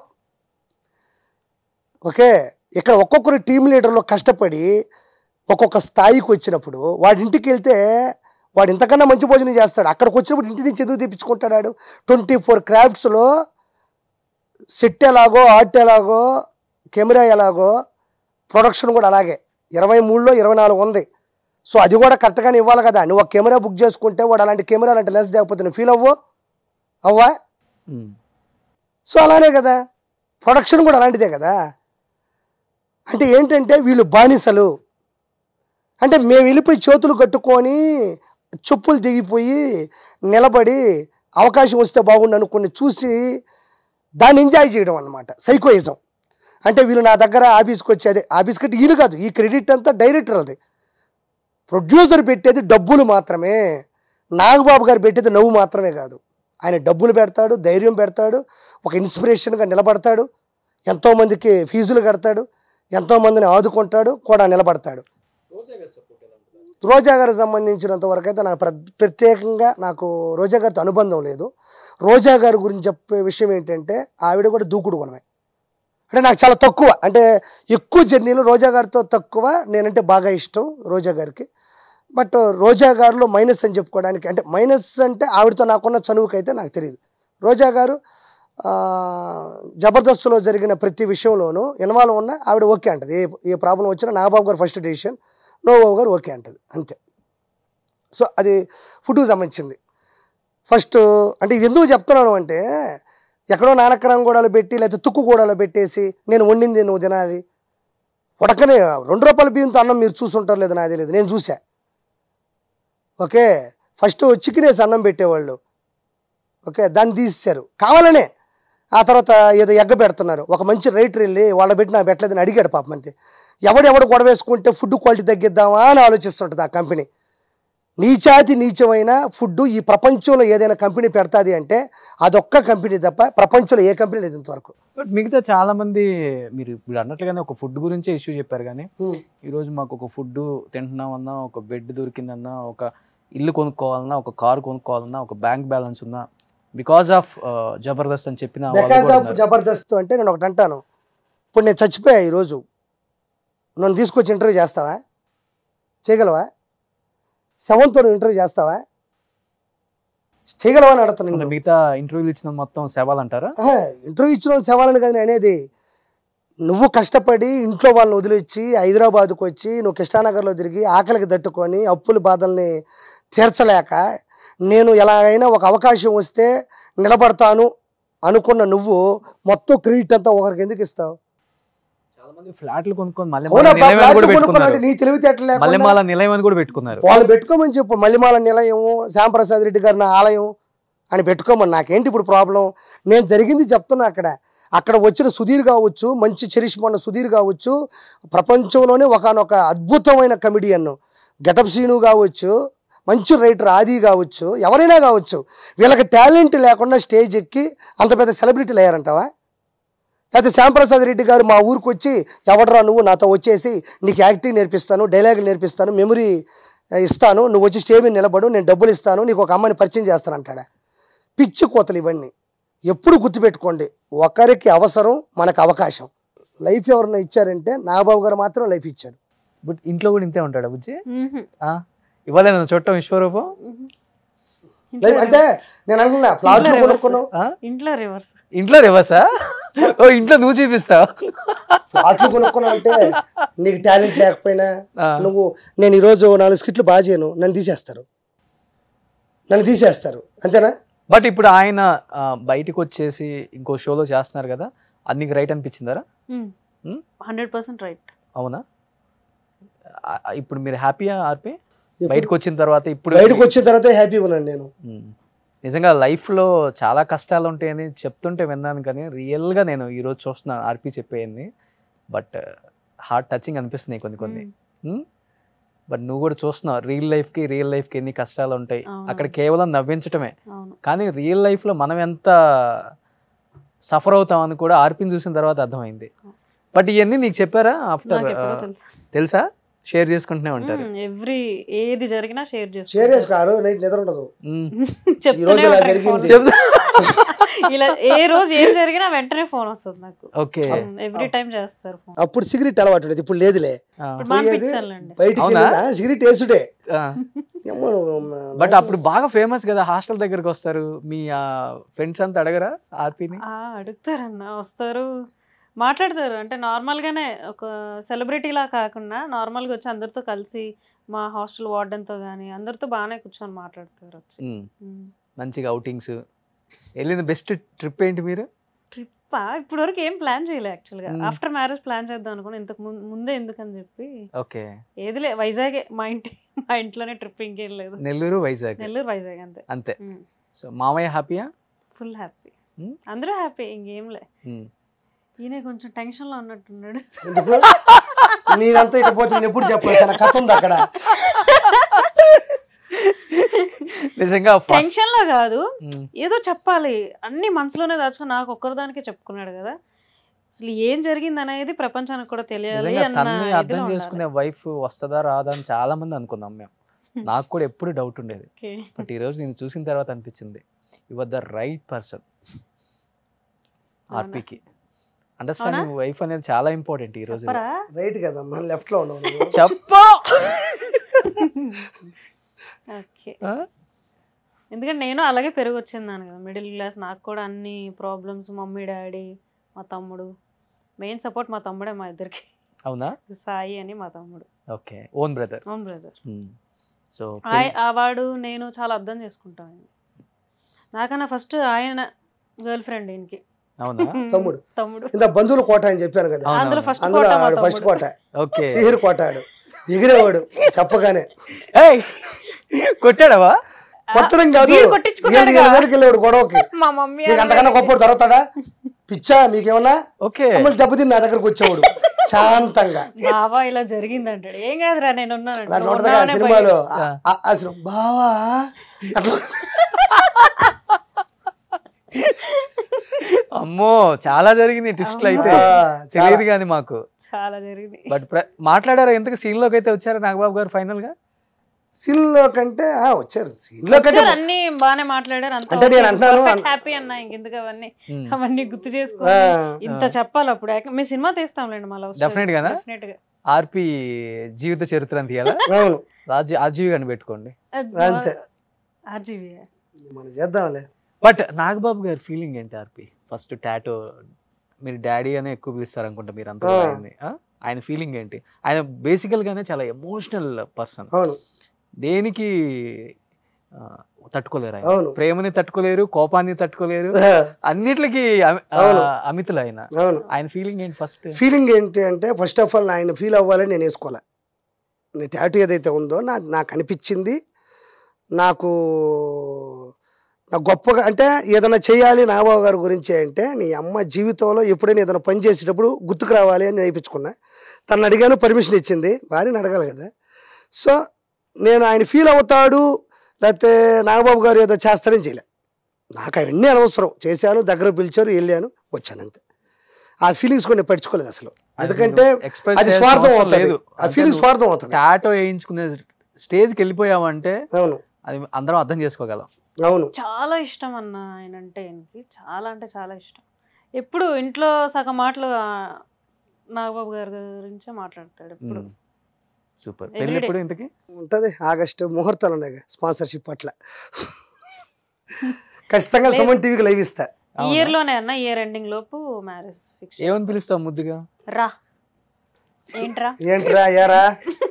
ఓకే ఇక్కడ ఒక్కొక్కరు టీం లీడర్లో కష్టపడి ఒక్కొక్క స్థాయికి వచ్చినప్పుడు వాడి ఇంటికి వెళ్తే వాడు ఇంతకన్నా మంచి భోజనం చేస్తాడు అక్కడికి వచ్చినప్పుడు ఇంటి నుంచి ఎందుకు తెప్పించుకుంటాడు ట్వంటీ ఫోర్ క్రాఫ్ట్స్లో సెట్ ఎలాగో ఆర్ట్ ఎలాగో కెమెరా ఎలాగో ప్రొడక్షన్ కూడా అలాగే ఇరవై మూడులో ఇరవై నాలుగు ఉంది సో అది కూడా కరెక్ట్గానే ఇవ్వాలి కదా నువ్వు ఒక కెమెరా బుక్ చేసుకుంటే వాడు అలాంటి కెమెరాలు అంటే లెస్ లేకపోతే నువ్వు ఫీల్ అవ్వు అవ్వా ఉమ్. సో అలానే కదా ప్రొడక్షన్ కూడా అలాంటిదే కదా అంటే ఏంటంటే వీళ్ళు బానిసలు అంటే మేము వెళ్ళిపోయి చేతులు కట్టుకొని చెప్పులు దిగిపోయి నిలబడి అవకాశం వస్తే బాగుండు అనుకుని చూసి దాన్ని ఎంజాయ్ చేయడం అనమాట సైకోయిజం అంటే వీళ్ళు నా దగ్గర ఆఫీస్కి వచ్చేది ఆఫీస్ కట్టి ఈయన కాదు ఈ క్రెడిట్ అంతా డైరెక్టర్ అది ప్రొడ్యూసర్ పెట్టేది డబ్బులు మాత్రమే నాగబాబు గారు పెట్టేది నవ్వు మాత్రమే కాదు ఆయన డబ్బులు పెడతాడు ధైర్యం పెడతాడు ఒక ఇన్స్పిరేషన్గా నిలబడతాడు ఎంతోమందికి ఫీజులు కడతాడు ఎంతోమందిని ఆదుకుంటాడు కూడా నిలబడతాడు రోజా గారికి సంబంధించినంత వరకు అయితే నాకు ప్ర- ప్రత్యేకంగా నాకు రోజా గారితో అనుబంధం లేదు రోజా గారి గురించి చెప్పే విషయం ఏంటంటే ఆవిడ కూడా దూకుడు గుణమే అంటే నాకు చాలా తక్కువ అంటే ఎక్కువ జర్నీలు రోజా గారితో తక్కువ నేనంటే బాగా ఇష్టం రోజా గారికి బట్ రోజా గారిలో మైనస్ అని చెప్పుకోవడానికి అంటే మైనస్ అంటే ఆవిడతో నాకున్న చనువుకి అయితే నాకు తెలియదు రోజా గారు ఆ, జబర్దస్త్లో జరిగిన ప్రతి విషయంలోనూ ఇన్వాల్వ్ ఉన్న ఆవిడ ఓకే అంటది ఏ ఏ ప్రాబ్లం వచ్చినా నాగబాబు గారు ఫస్ట్ డెసిషన్ నోబాబు గారు ఓకే అంటది అంతే సో అది ఫుడ్కి సంబంధించింది ఫస్ట్ అంటే ఇది ఎందుకు చెప్తున్నాను అంటే ఎక్కడో నానక్రం గోడలు పెట్టి లేకపోతే తుక్కు గోడలు పెట్టేసి నేను వండింది నువ్వు తినాలి ఉడకనే రెండు రూపాయల బియ్యంతో అన్నం మీరు చూసుంటారు లేదు నాకు తెలియదు నేను చూసా ఓకే ఫస్ట్ చికెన్ వేసి అన్నం పెట్టేవాళ్ళు ఓకే దాన్ని తీసేశారు కావాలనే ఆ తర్వాత ఏదో ఎగ్గ పెడుతున్నారు ఒక మంచి రైటర్ వెళ్ళి వాళ్ళ పెట్టి నాకు పెట్టలేదని అడిగాడు పాపం అంతే ఎవడెవడు గొడవ వేసుకుంటే ఫుడ్ క్వాలిటీ తగ్గిద్దామా అని ఆలోచిస్తుంటుంది ఆ కంపెనీ నీచాతి నీచమైన ఫుడ్ ఈ ప్రపంచంలో ఏదైనా కంపెనీ పెడతాది అంటే అదొక్క కంపెనీ తప్ప ప్రపంచంలో ఏ కంపెనీ లేదు ఇంతవరకు బట్ మిగతా చాలా మంది మీరు ఇప్పుడు అన్నట్లుగానే ఒక ఫుడ్ గురించే ఇష్యూ చెప్పారు కానీ ఈరోజు మాకు ఒక ఫుడ్ తింటున్నామన్నా ఒక బెడ్ దొరికిందన్నా ఒక ఇల్లు కొనుక్కోవాలన్నా ఒక కారు కొనుక్కోవాలన్నా ఒక బ్యాంక్ బ్యాలెన్స్ ఉన్నా బికాస్ ఆఫ్ జబర్దస్త్ అని చెప్పిన వాళ్ళు బికాస్ కూడా ఆఫ్ ఉన్నారు. జబర్దస్త్ అంటే నేను ఒకటి అంటాను ఇప్పుడు నేను చచ్చిపోయా ఈరోజు నన్ను తీసుకొచ్చి ఇంటర్వ్యూ చేస్తావా చేయగలవా సెవెన్తో నువ్వు ఇంటర్వ్యూ చేస్తావా చేయగలవా అని అడుగుతాను మన నిన్ను. మిగతా ఇంటర్వ్యూలు ఇచ్చిన మొత్తం సేవలు అంటారా ఆహా, ఇంటర్వ్యూ ఇచ్చిన వాళ్ళు సవాలని కదా నేను అనేది నువ్వు కష్టపడి ఇంట్లో వాళ్ళని వదిలిచ్చి హైదరాబాద్కు వచ్చి నువ్వు కృష్ణానగర్లో తిరిగి ఆకలికి తట్టుకొని అప్పుల బాధల్ని తీర్చలేక నేను ఎలాగైనా ఒక అవకాశం వస్తే నిలబడతాను అనుకున్న నువ్వు మొత్తం క్రెడిట్ అంతా ఒకరికి ఎందుకు ఇస్తావు చాలా మంది ఫ్లాట్లు కొనుక్కొని మళ్ళీ అవునా నిలయం అని కూడా కొనుక్కున్నావు పెట్టుకున్నారు నీ తెలివితేటలు లేకుండా మల్లెమాల నిలయం అని కూడా పెట్టుకున్నారు వాళ్ళు పెట్టుకోమని చెప్పు మల్లిమాల నిలయం శ్యాంప్రసాద్ రెడ్డి గారి నా ఆలయం అని పెట్టుకోమని నాకేంటి ఇప్పుడు ప్రాబ్లం నేను జరిగింది చెప్తున్నా అక్కడ అక్కడ వచ్చిన సుధీర్ కావచ్చు మంచి చరిష్మ ఉన్న సుధీర్ కావచ్చు ప్రపంచంలోనే ఒకనొక అద్భుతమైన కమిడియన్ గెటప్ సీను కావచ్చు మంచి రైటర్ ఆది కావచ్చు ఎవరైనా కావచ్చు వీళ్ళకి టాలెంట్ లేకుండా స్టేజ్ ఎక్కి అంత పెద్ద సెలబ్రిటీలు అయ్యారంటావా లేకపోతే శ్యాంప్రసాద్ రెడ్డి గారు మా ఊరికి వచ్చి ఎవడరా నువ్వు నాతో వచ్చేసి నీకు యాక్టింగ్ నేర్పిస్తాను డైలాగులు నేర్పిస్తాను మెమరీ ఇస్తాను నువ్వు వచ్చి స్టేజ్ మీద నిలబడు నేను డబ్బులు ఇస్తాను నీకు ఒక అమ్మాయిని పరిచయం చేస్తాను అంటాడా పిచ్చి కోతలు ఇవన్నీ ఎప్పుడు గుర్తుపెట్టుకోండి ఒకరికి అవసరం మనకు అవకాశం లైఫ్ ఎవరన్నా ఇచ్చారంటే నాగబాబు గారు మాత్రం లైఫ్ ఇచ్చారు బట్ ఇంట్లో కూడా ఇంతే ఉంటాడా బుజ్జి మ్మ్హ. ఆ? ఇవ్వలేదు చుట్టం విశ్వరూపం మ్మ్హ. లైఫ్ అంటే నేను అనుకున్నా ఫ్లాట్లు ఇంట్లో కొనుక్కున్నావు ఆ? ఇంట్లో రివర్స్ ఇంట్లో రివర్సా ఓ ఇంట్లో నువ్వు చూపిస్తావు ఫ్లాట్లు కొనుక్కున్నావు అంటే నీకు టాలెంట్ లేకపోయినా ఆ. నువ్వు నేను ఈరోజు నాలుగు స్కిట్లు బాగా చేయను నన్ను తీసేస్తారు నన్ను తీసేస్తారు అంతేనా బట్ ఇప్పుడు ఆయన ఆ, బయటికి వచ్చేసి ఇంకో షోలో చేస్తున్నారు కదా అది నీకు రైట్ అనిపించిందరా మ్మ్. హండ్రెడ్ పర్సెంట్ రైట్ అవునా ఆ, ఇప్పుడు మీరు హ్యాపీయా ఆర్పి బయటకు వచ్చిన తర్వాత ఇప్పుడు బయటకు వచ్చిన తర్వాత హ్యాపీగా ఉన్నాను నేను మ్మ్. నిజంగా లైఫ్లో చాలా కష్టాలు ఉంటాయని చెప్తుంటే విన్నాను కానీ రియల్గా నేను ఈరోజు చూస్తున్నాను ఆర్పి చెప్పేయండి బట్ హార్ట్ టచింగ్ అనిపిస్తున్నాయి కొన్ని కొన్ని బట్ నువ్వు కూడా చూస్తున్నావు రియల్ లైఫ్కి రియల్ లైఫ్కి ఎన్ని కష్టాలు ఉంటాయి అవును. అక్కడ కేవలం నవ్వించటమే అవును కానీ రియల్ లైఫ్లో మనం ఎంత సఫర్ అవుతామని కూడా ఆర్పిని చూసిన తర్వాత అర్థమైంది బట్ ఇవన్నీ నీకు చెప్పారా ఆఫ్టర్ నాకు ఎప్పుడో తెలుసు తెలుసా షేర్ చేసుకుంటూనే ఉంటారు ఎవ్రీ ఏది జరిగినా షేర్ చేస్తా షేర్ చేసుకో నైట్ నిద్ర ఉండదు మ్మ్. ఈ రోజు చెప్తూనే ఇలా ఉంటాను జరిగింది. phone. చెప్తా ఇలా ఏ రోజు ఏం జరిగినా వెంటనే ఫోన్ వస్తుంది నాకు ఓకే ఎవ్రీ టైం చేస్తారు ఫోన్ అప్పుడు సిగరెట్ అలవాటు ఉండేది ఇప్పుడు లేదులే ఆ. ఇప్పుడు పోయేది మానిపించాలండి బయటికి అవునా? వెళ్ళినా సిగరెట్ వేసుడే ఆ. ఏమో, బట్ అప్పుడు బాగా ఫేమస్ కదా హాస్టల్ దగ్గరకు వస్తారు మీ ఫ్రెండ్స్ అంతా అడగరా ఆర్పిని ఆ, అడుగుతారన్న వస్తారు మాట్లాడతారు అంటే నార్మల్గానే ఒక సెలబ్రిటీలా కాకుండా నార్మల్గా వచ్చి అందరితో కలిసి మా హాస్టల్ వార్డెన్తో కానీ అందరితో బాగానే కూర్చొని మాట్లాడతారు వచ్చి మ్మ్. మంచిగా అవుటింగ్స్ వెళ్ళిన బెస్ట్ ట్రిప్ ఏంటి మీరు ట్రిప్పా ఇప్పటి వరకు ఏం ప్లాన్ చేయలే యాక్చువల్గా మ్మ్. ఆఫ్టర్ మ్యారేజ్ ప్లాన్ చేద్దాం అనుకుని ఇంతకు ముందు ముందే ఎందుకని చెప్పి ఓకే ఏదిలే వైజాగే మా ఇంటి మా ఇంట్లోనే ట్రిప్ ఇంకేం లేదు నెల్లూరు వైజాగ్ నెల్లూరు వైజాగ్ అంతే అంతే సో మామయ్య హ్యాపీయా ఫుల్ హ్యాపీ మ్మ్. అందరూ హ్యాపీ ఇంకేంలే ఈయన కొంచెం టెన్షన్లో ఉన్నట్టున్నాడు ఎందుకు నీదంతా ఇకపోతే నేను ఎప్పుడు చెప్పాలి నా కథ ఉంది అక్కడ నిజంగా ఫస్ట్ టెన్షన్లో కాదు ఏదో చెప్పాలి అన్ని మనసులోనే దాచుకుని నాకు ఒక్కరిదానికే చెప్పుకున్నాడు కదా అసలు ఏం జరిగింది అనేది ప్రపంచానికి కూడా తెలియాలి నిజంగా అన్న తన్ని ఇదిలో అర్థం ఉండాలి. చేసుకునే వైఫ్ వస్తుందా రాదా అని చాలా మంది అనుకున్నాం మేము నాకు కూడా ఎప్పుడు డౌట్ ఉండేది Okay. బట్ ఈ రోజు నేను చూసిన తర్వాత అనిపించింది యువర్ ద రైట్ పర్సన్ అవునా? ఆర్పీకి అండర్స్టాండింగ్ వైఫ్ అనేది చాలా ఇంపార్టెంట్ ఈ రోజు చెప్పరా రైట్ కదా మన లెఫ్ట్ లో ఉన్నావు నువ్వు. చెప్పా ఓకే ఎందుకంటే నేను అలాగే పెరుగు వచ్చిందాను కదా మిడిల్ క్లాస్ నాకు కూడా అన్ని ప్రాబ్లమ్స్ మమ్మీ డాడీ మా తమ్ముడు మెయిన్ సపోర్ట్ మా తమ్ముడే మా ఇద్దరికి అవునా సాయి అని మా తమ్ముడు ఓకే ఓన్ బ్రదర్ అవును బ్రదర్ సో ఆ వాడు నేను చాలా అర్థం చేసుకుంటాను నాకన్నా ఫస్ట్ ఆయన గర్ల్ ఫ్రెండ్ ఈయనకి అవునా తమ్ముడు. తమ్ముడు ఇంత బంధువుల కోట అని చెప్పాను కదా అవును, అందులో అవును. ఫస్ట్ అందులో కోట మా ఆడు ఫస్ట్ తమ్ముడు. కోట ఓకే శ్రీహరి కోట ఆడు ఎగిరేవాడు చెప్పగానే ఏయ్ కొట్టాడవా కొట్టడం కాదు వీడు కొట్టించుకున్నాడు ఏడు ఏడు వేలకి వెళ్ళాడు గొడవకి మా మమ్మీ నీకు అంతకన్నా గొప్ప దొరుకుతాడా పిచ్చా మీకేమన్నా ఓకే మమ్మల్ని దెబ్బతిని నా దగ్గరకు వచ్చేవాడు శాంతంగా బావా ఇలా జరిగిందంటాడు ఏం కాదురా నేను ఉన్నాను అట్లా ఉంటది కదా సినిమాలో ఆ- ఆ- ఆ సినిమా బావా అట్లా అమ్మో చాలా జరిగింది ట్విస్ట్లు అయితే ఆ, చాలా. తెలియదు కానీ మాకు చాలా జరిగింది బట్ మాట్లాడారా ఎందుకు సీన్ లోకి అయితే వచ్చారా నాగబాబు గారు ఫైనల్ గా సీన్ లో కంటే ఆ, వచ్చారు సీన్ లో కంటే వచ్చారు, అన్ని బాగానే మాట్లాడారు అంటే నేను అంటున్నాను, అన్- హ్యాపీ అన్నా ఇంకెందుకు అవన్నీ ఉమ్. అవన్నీ గుర్తు చేసుకో ఆ, ఇంత చెప్పాలి అప్పుడు యాక్- మీ సినిమా తీస్తాంలేండి మా లవ్ Definite గానా? డెఫినెట్ గా ఆర్పి జీవిత చరిత్ర అని తీయాలా అవును రాజీ ఆర్జీవి గారిని పెట్టుకోండి అంతే ఆర్జీవి మనం చేద్దాంలే బట్ నాగబాబు గారి ఫీలింగ్ ఏంటి ఆర్పి ఫస్ట్ టాటో మీరు డాడీ అనే ఎక్కువ పిలుస్తారు అనుకుంటా మీరు అంతా ఆ. ఆయన్ని ఆ? ఆయన ఫీలింగ్ ఏంటి ఆయన బేసికల్ గానే చాలా ఎమోషనల్ పర్సన్ అవును దేనికి ఆ, తట్టుకోలేరు ఆయన అవును ప్రేమని తట్టుకోలేరు కోపాన్ని తట్టుకోలేరు అన్నిటికి అమి- ఆ, అవును. అమితులు ఆయన అవును ఆయన ఫీలింగ్ ఏంటి ఫస్ట్ ఫీలింగ్ ఏంటి అంటే ఫస్ట్ ఆఫ్ ఆల్ ఆయన ఫీల్ అవ్వాలని నేను వేసుకోలే నేను టాటూ ఏదైతే ఉందో నా నాకు అనిపించింది నాకు నాకు గొప్పగా అంటే ఏదైనా చేయాలి నాగబాబు గారి గురించి అంటే నీ అమ్మ జీవితంలో ఎప్పుడైనా ఏదైనా పని చేసేటప్పుడు గుర్తుకు రావాలి అని నేర్పించుకున్నా తను అడిగాను పర్మిషన్ ఇచ్చింది భార్యని అడగాలి కదా సో నేను ఆయన ఫీల్ అవుతాడు లేకపోతే నాగబాబు గారు ఏదో చేస్తారని చేయలే నాకు అవన్నీ అనవసరం చేశాను దగ్గర పిలిచారు వెళ్ళాను వచ్చాను అంతే ఆ ఫీలింగ్స్ కొన్ని పట్టించుకోలేదు అసలు ఎందుకంటే ఎక్స్ప్రెస్ అది స్వార్థం అవుతుంది ఆ ఫీలింగ్ స్వార్థం అవుతుంది టాటో వేయించుకునే స్టేజ్కి వెళ్ళిపోయామంటే అవును అది అందరం అర్థం చేసుకోగలం అవును చాలా ఇష్టం అన్న ఆయన అంటే ఆయనకి చాలా అంటే చాలా ఇష్టం ఎప్పుడు ఇంట్లో సగం మాటలు ఆ, నాగబాబు గారి గురించే మాట్లాడతాడు ఎప్పుడు సూపర్ Every పెళ్ళి day. ఎప్పుడు ఇంతకి ఉంటుంది ఆగస్టు ముహూర్తాలు ఉన్నాయి స్పాన్సర్షిప్ అట్లా ఖచ్చితంగా లేదు. సుమన్ టీవీకి లైవ్ ఇస్తా అవునా? ఇయర్ లోనే అన్న ఇయర్ ఎండింగ్ లోపు మ్యారేజ్ ఫిక్స్ ఏమని పిలుస్తావు ముద్దుగా రా ఏంట్రా ఏంట్రా ఏరా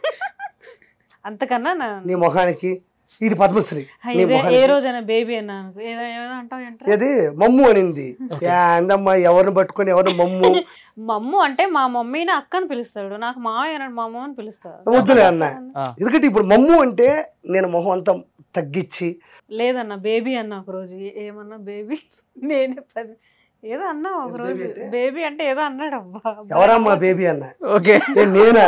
అంతకన్నా నా నీ మొహానికి ఇది పద్మశ్రీ నీ ఇదే ఏ మొహానికి రోజైనా బేబీ అన్నా అనుకో ఏదో ఏదో అంటావు ఏంట్రా ఏది మమ్ము అనింది యా, అందమ్మా ఎవరిని పట్టుకొని ఎవరిని మమ్ము మమ్ము అంటే మా మమ్మీని అక్క అని పిలుస్తాడు నాకు మామయ్య అన్నాడు మా అమ్మ అని పిలుస్తాడు వద్దులే అన్న. ఆ, ఎందుకంటే ఇప్పుడు మమ్ము అంటే నేను మొహం అంతా తగ్గించి లేదన్న బేబీ అన్న ఒక రోజు ఏ- ఏమన్నా బేబీ నేనే పది ఏదో అన్నా ఒక ఏది రోజు baby అంటే? బేబీ అంటే ఏదో అన్నాడు అబ్బా ఎవరమ్మా బేబీ అన్న ఓకే నేను నేనా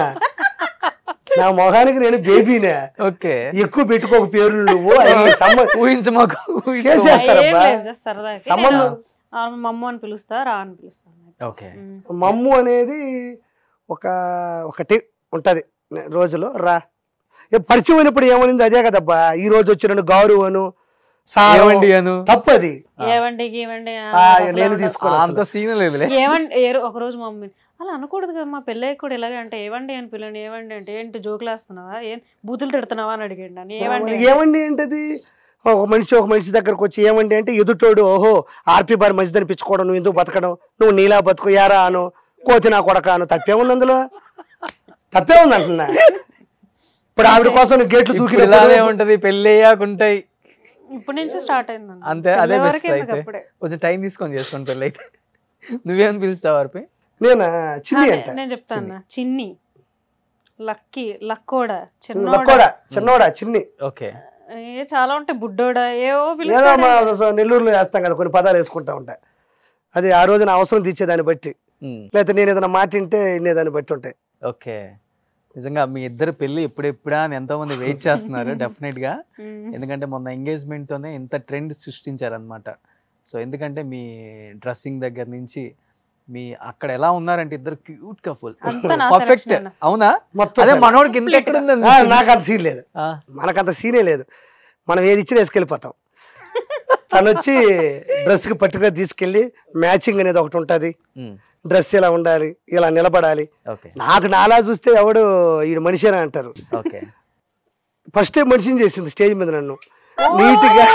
నా మొహానికి నేను బేబీనే ఓకే ఎక్కువ పెట్టుకోక పేర్లు నువ్వు అవి సంబ- ఊహించమాకు కేసు వేస్తారబ్బా. సరదాకి సంబంధం నేను, ఆ, మమ్మ అని పిలుస్తా రా అని పిలుస్తాను ఓకే మమ్ము అనేది ఒక ఒకటి ఉంటది నే- రోజులో రా ఏ పరిచయం అయినప్పుడు ఏమనింది అదే కదబ్బా ఈ రోజు వచ్చి నన్ను గౌరవ్ అను సారం ఏమండి అను తప్పది ఆ. ఏవండి గీవండి ఆ, ఆ, అసలు నేను ఉండదు. తీసుకోను అంత అసలు. సీన్ లేదులే ఏవండి ఏ- ఒక రోజు మమ్మీ అలా అనకూడదు కదా మా పెళ్ళయ్య కూడా ఇలాగే అంటే ఏవండి అని పిల్లని ఏవండి అంటే ఏంటి జోకులు వేస్తున్నావా ఏం బూతులు తిడుతున్నావా అని అడిగాడు నన్ను ఏవండి మరి ఏమండి ఏంటది ఒక మనిషి ఒక మనిషి దగ్గరకు వచ్చి ఏమండి అంటే ఎదుటోడు ఓహో ఆర్పి బార్ మంచిది అనిపించుకోవడం నువ్వు ఎందుకు బతకడం నువ్వు నీలా బతుకు యారా అను కోతి నా కొడక అను తప్పే ఉంది అందులో తప్పే ఉంది అంటున్నా ఇప్పుడు ఆవిడ కోసం నువ్వు గేట్లు ఇప్పుడు ఇలానే దూకినప్పుడు ఉంటది పెళ్ళి అయ్యాకుంటాయి ఇప్పటి నుంచి స్టార్ట్ అయింది అంతే, అదే best అయితే. అప్పుడే కొంచెం టైం తీసుకొని చేసుకోండి పెళ్ళి అయితే నువ్వేమని పిలుస్తావు అర్పి నేను చిన్ని ఆ, అంట నేను చెప్తాను చిన్ని లక్కీ లక్కోడా లక్కోడా చిన్నోడా చిన్నోడా చిన్ని ఓకే ఏ చాలా ఉంటాయి బుడ్డోడా ఏవో ఏదో పిలుస్తాడు మా స- నెల్లూరులో వేస్తాం కదా కొన్ని పదాలు వేసుకుంటా ఉంటాయి అది ఆ రోజున అవసరం తీర్చేదాన్ని బట్టి లేకపోతే నేను ఏదైనా మాట వింటే వినేదాన్ని బట్టి ఉంటాయి ఓకే నిజంగా మీ ఇద్దరు పెళ్లి ఎప్పుడెప్పుడా అని ఎంతో మంది వెయిట్ చేస్తున్నారు డెఫినెట్ గా ఉమ్. ఎందుకంటే మొన్న ఎంగేజ్మెంట్ తోనే ఇంత ట్రెండ్ సృష్టించారనమాట సో ఎందుకంటే మీ డ్రెస్సింగ్ దగ్గర నుంచి మీ అక్కడ ఎలా ఉన్నారంటే ఇద్దరు క్యూట్ కపుల్ అంతా నా పర్ఫెక్ట్ selection అన్న. అవునా మొత్తం అదే సరే. మనోడికి ఇంత ఎక్కడ ఉంది ఆ, నాకు అంత సీన్ లేదు ఆ, మనకంత సీనే లేదు మనం ఏది ఇచ్చినా వేసుకెళ్ళిపోతాం తను వచ్చి డ్రెస్కి పర్టికులర్ తీసుకెళ్ళి మ్యాచింగ్ అనేది ఒకటి ఉంటుంది ఉమ్, డ్రెస్ ఇలా ఉండాలి ఇలా నిలబడాలి ఓకే నాకు నాలా చూస్తే ఎవడు ఈ మనిషి అని అంటారు ఓకే ఫస్ట్ టైం మనిషిని చేసింది స్టేజ్ మీద నన్ను నీట్గా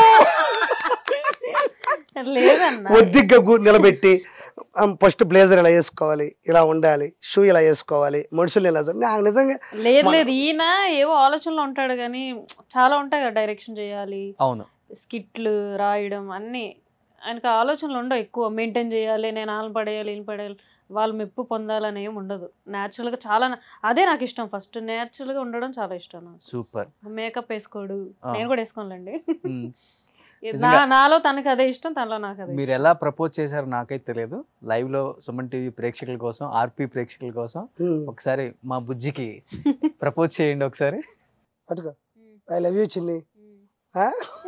లేదన్న ఒద్దిగ్గా గు- నిలబెట్టి ఫస్ట్ బ్లేజర్ ఇలా వేసుకోవాలి ఇలా ఉండాలి షూ ఇలా వేసుకోవాలి మనుషులు ఇలా చూ- నాకు నిజంగా లేదు మన- లేదు ఈయన ఏవో ఆలోచనలో ఉంటాడు కానీ చాలా ఉంటాయి కదా డైరెక్షన్ చేయాలి అవును స్కిట్లు రాయడం అన్నీ ఆయనకు ఆలోచనలు ఉండవు ఎక్కువ మెయింటైన్ చేయాలి నేను వాళ్ళని పడేయాలి ఈయన పడేయాలి వాళ్ళు మెప్పు పొందాలని ఏం ఉండదు న్యాచురల్గా చాలా నా- అదే నాకు ఇష్టం ఫస్ట్ న్యాచురల్గా ఉండడం చాలా ఇష్టం నాకు సూపర్ మేకప్ వేసుకోడు ఆ. నేను కూడా వేసుకోనులేండి ఉమ్. నా నిజంగా. నాలో తనకి అదే ఇష్టం తనలో నాకు అదే మీరు ఎలా ప్రపోజ్ చేశారో నాకైతే తెలియదు లైవ్ లో సుమన్ టీవీ ప్రేక్షకుల కోసం ఆర్పి ప్రేక్షకుల కోసం ఉమ్, ఒకసారి మా బుజ్జికి ప్రపోజ్ చేయండి ఒకసారి పట్టుకో ఐ లవ్ యూ చిన్ని ఆ?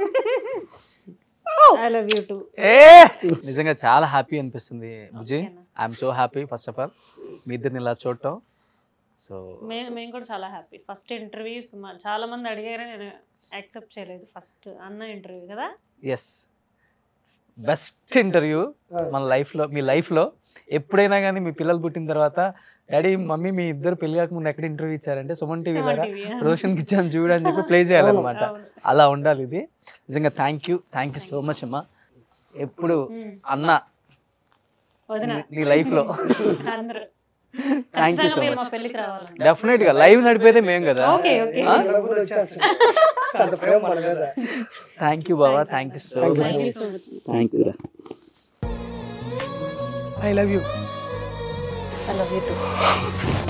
ఐ లవ్ యూ టూ ఏ నిజంగా చాలా హ్యాపీ అనిపిస్తుంది బుజ్జి I'm so happy first of all మీ ఇద్దరిని ఇలా చూడటం సో మేము మేము కూడా చాలా హ్యాపీ ఫస్ట్ ఇంటర్వ్యూ చాలా మంది అడిగారు నేను యాక్సెప్ట్ చేయలేదు ఫస్ట్ అన్న ఇంటర్వ్యూ కదా ఎస్ బెస్ట్ ఇంటర్వ్యూ ఆ. మన లైఫ్లో మీ లైఫ్లో ఎప్పుడైనా కానీ మీ పిల్లలు పుట్టిన తర్వాత డాడీ మమ్మీ మీ ఇద్దరు పెళ్లి కాకముందు ఎక్కడ ఇంటర్వ్యూ ఇచ్చారంటే సుమన్ టీవీ ద్వారా రోషన్కి ఇచ్చాను చూడు అని చెప్పి ప్లే చేయాలన్నమాట అలా ఉండాలి ఇది నిజంగా thank you thank you so much అమ్మా ఎప్పుడు అన్న వదిన నీ లైఫ్ లో అందరూ థ్యాంక్ యూ ఖచ్చితంగా సో మీరు మా మచ్ పెళ్ళికి రావాలండి డెఫినెట్ గా లైవ్ నడిపేదే మేం కదా ఓకే ఓకే అంత ప్రేమ మన మీద థ్యాంక్ యూ బాబా thank you so Thank you much so much. Thank you I love you I love you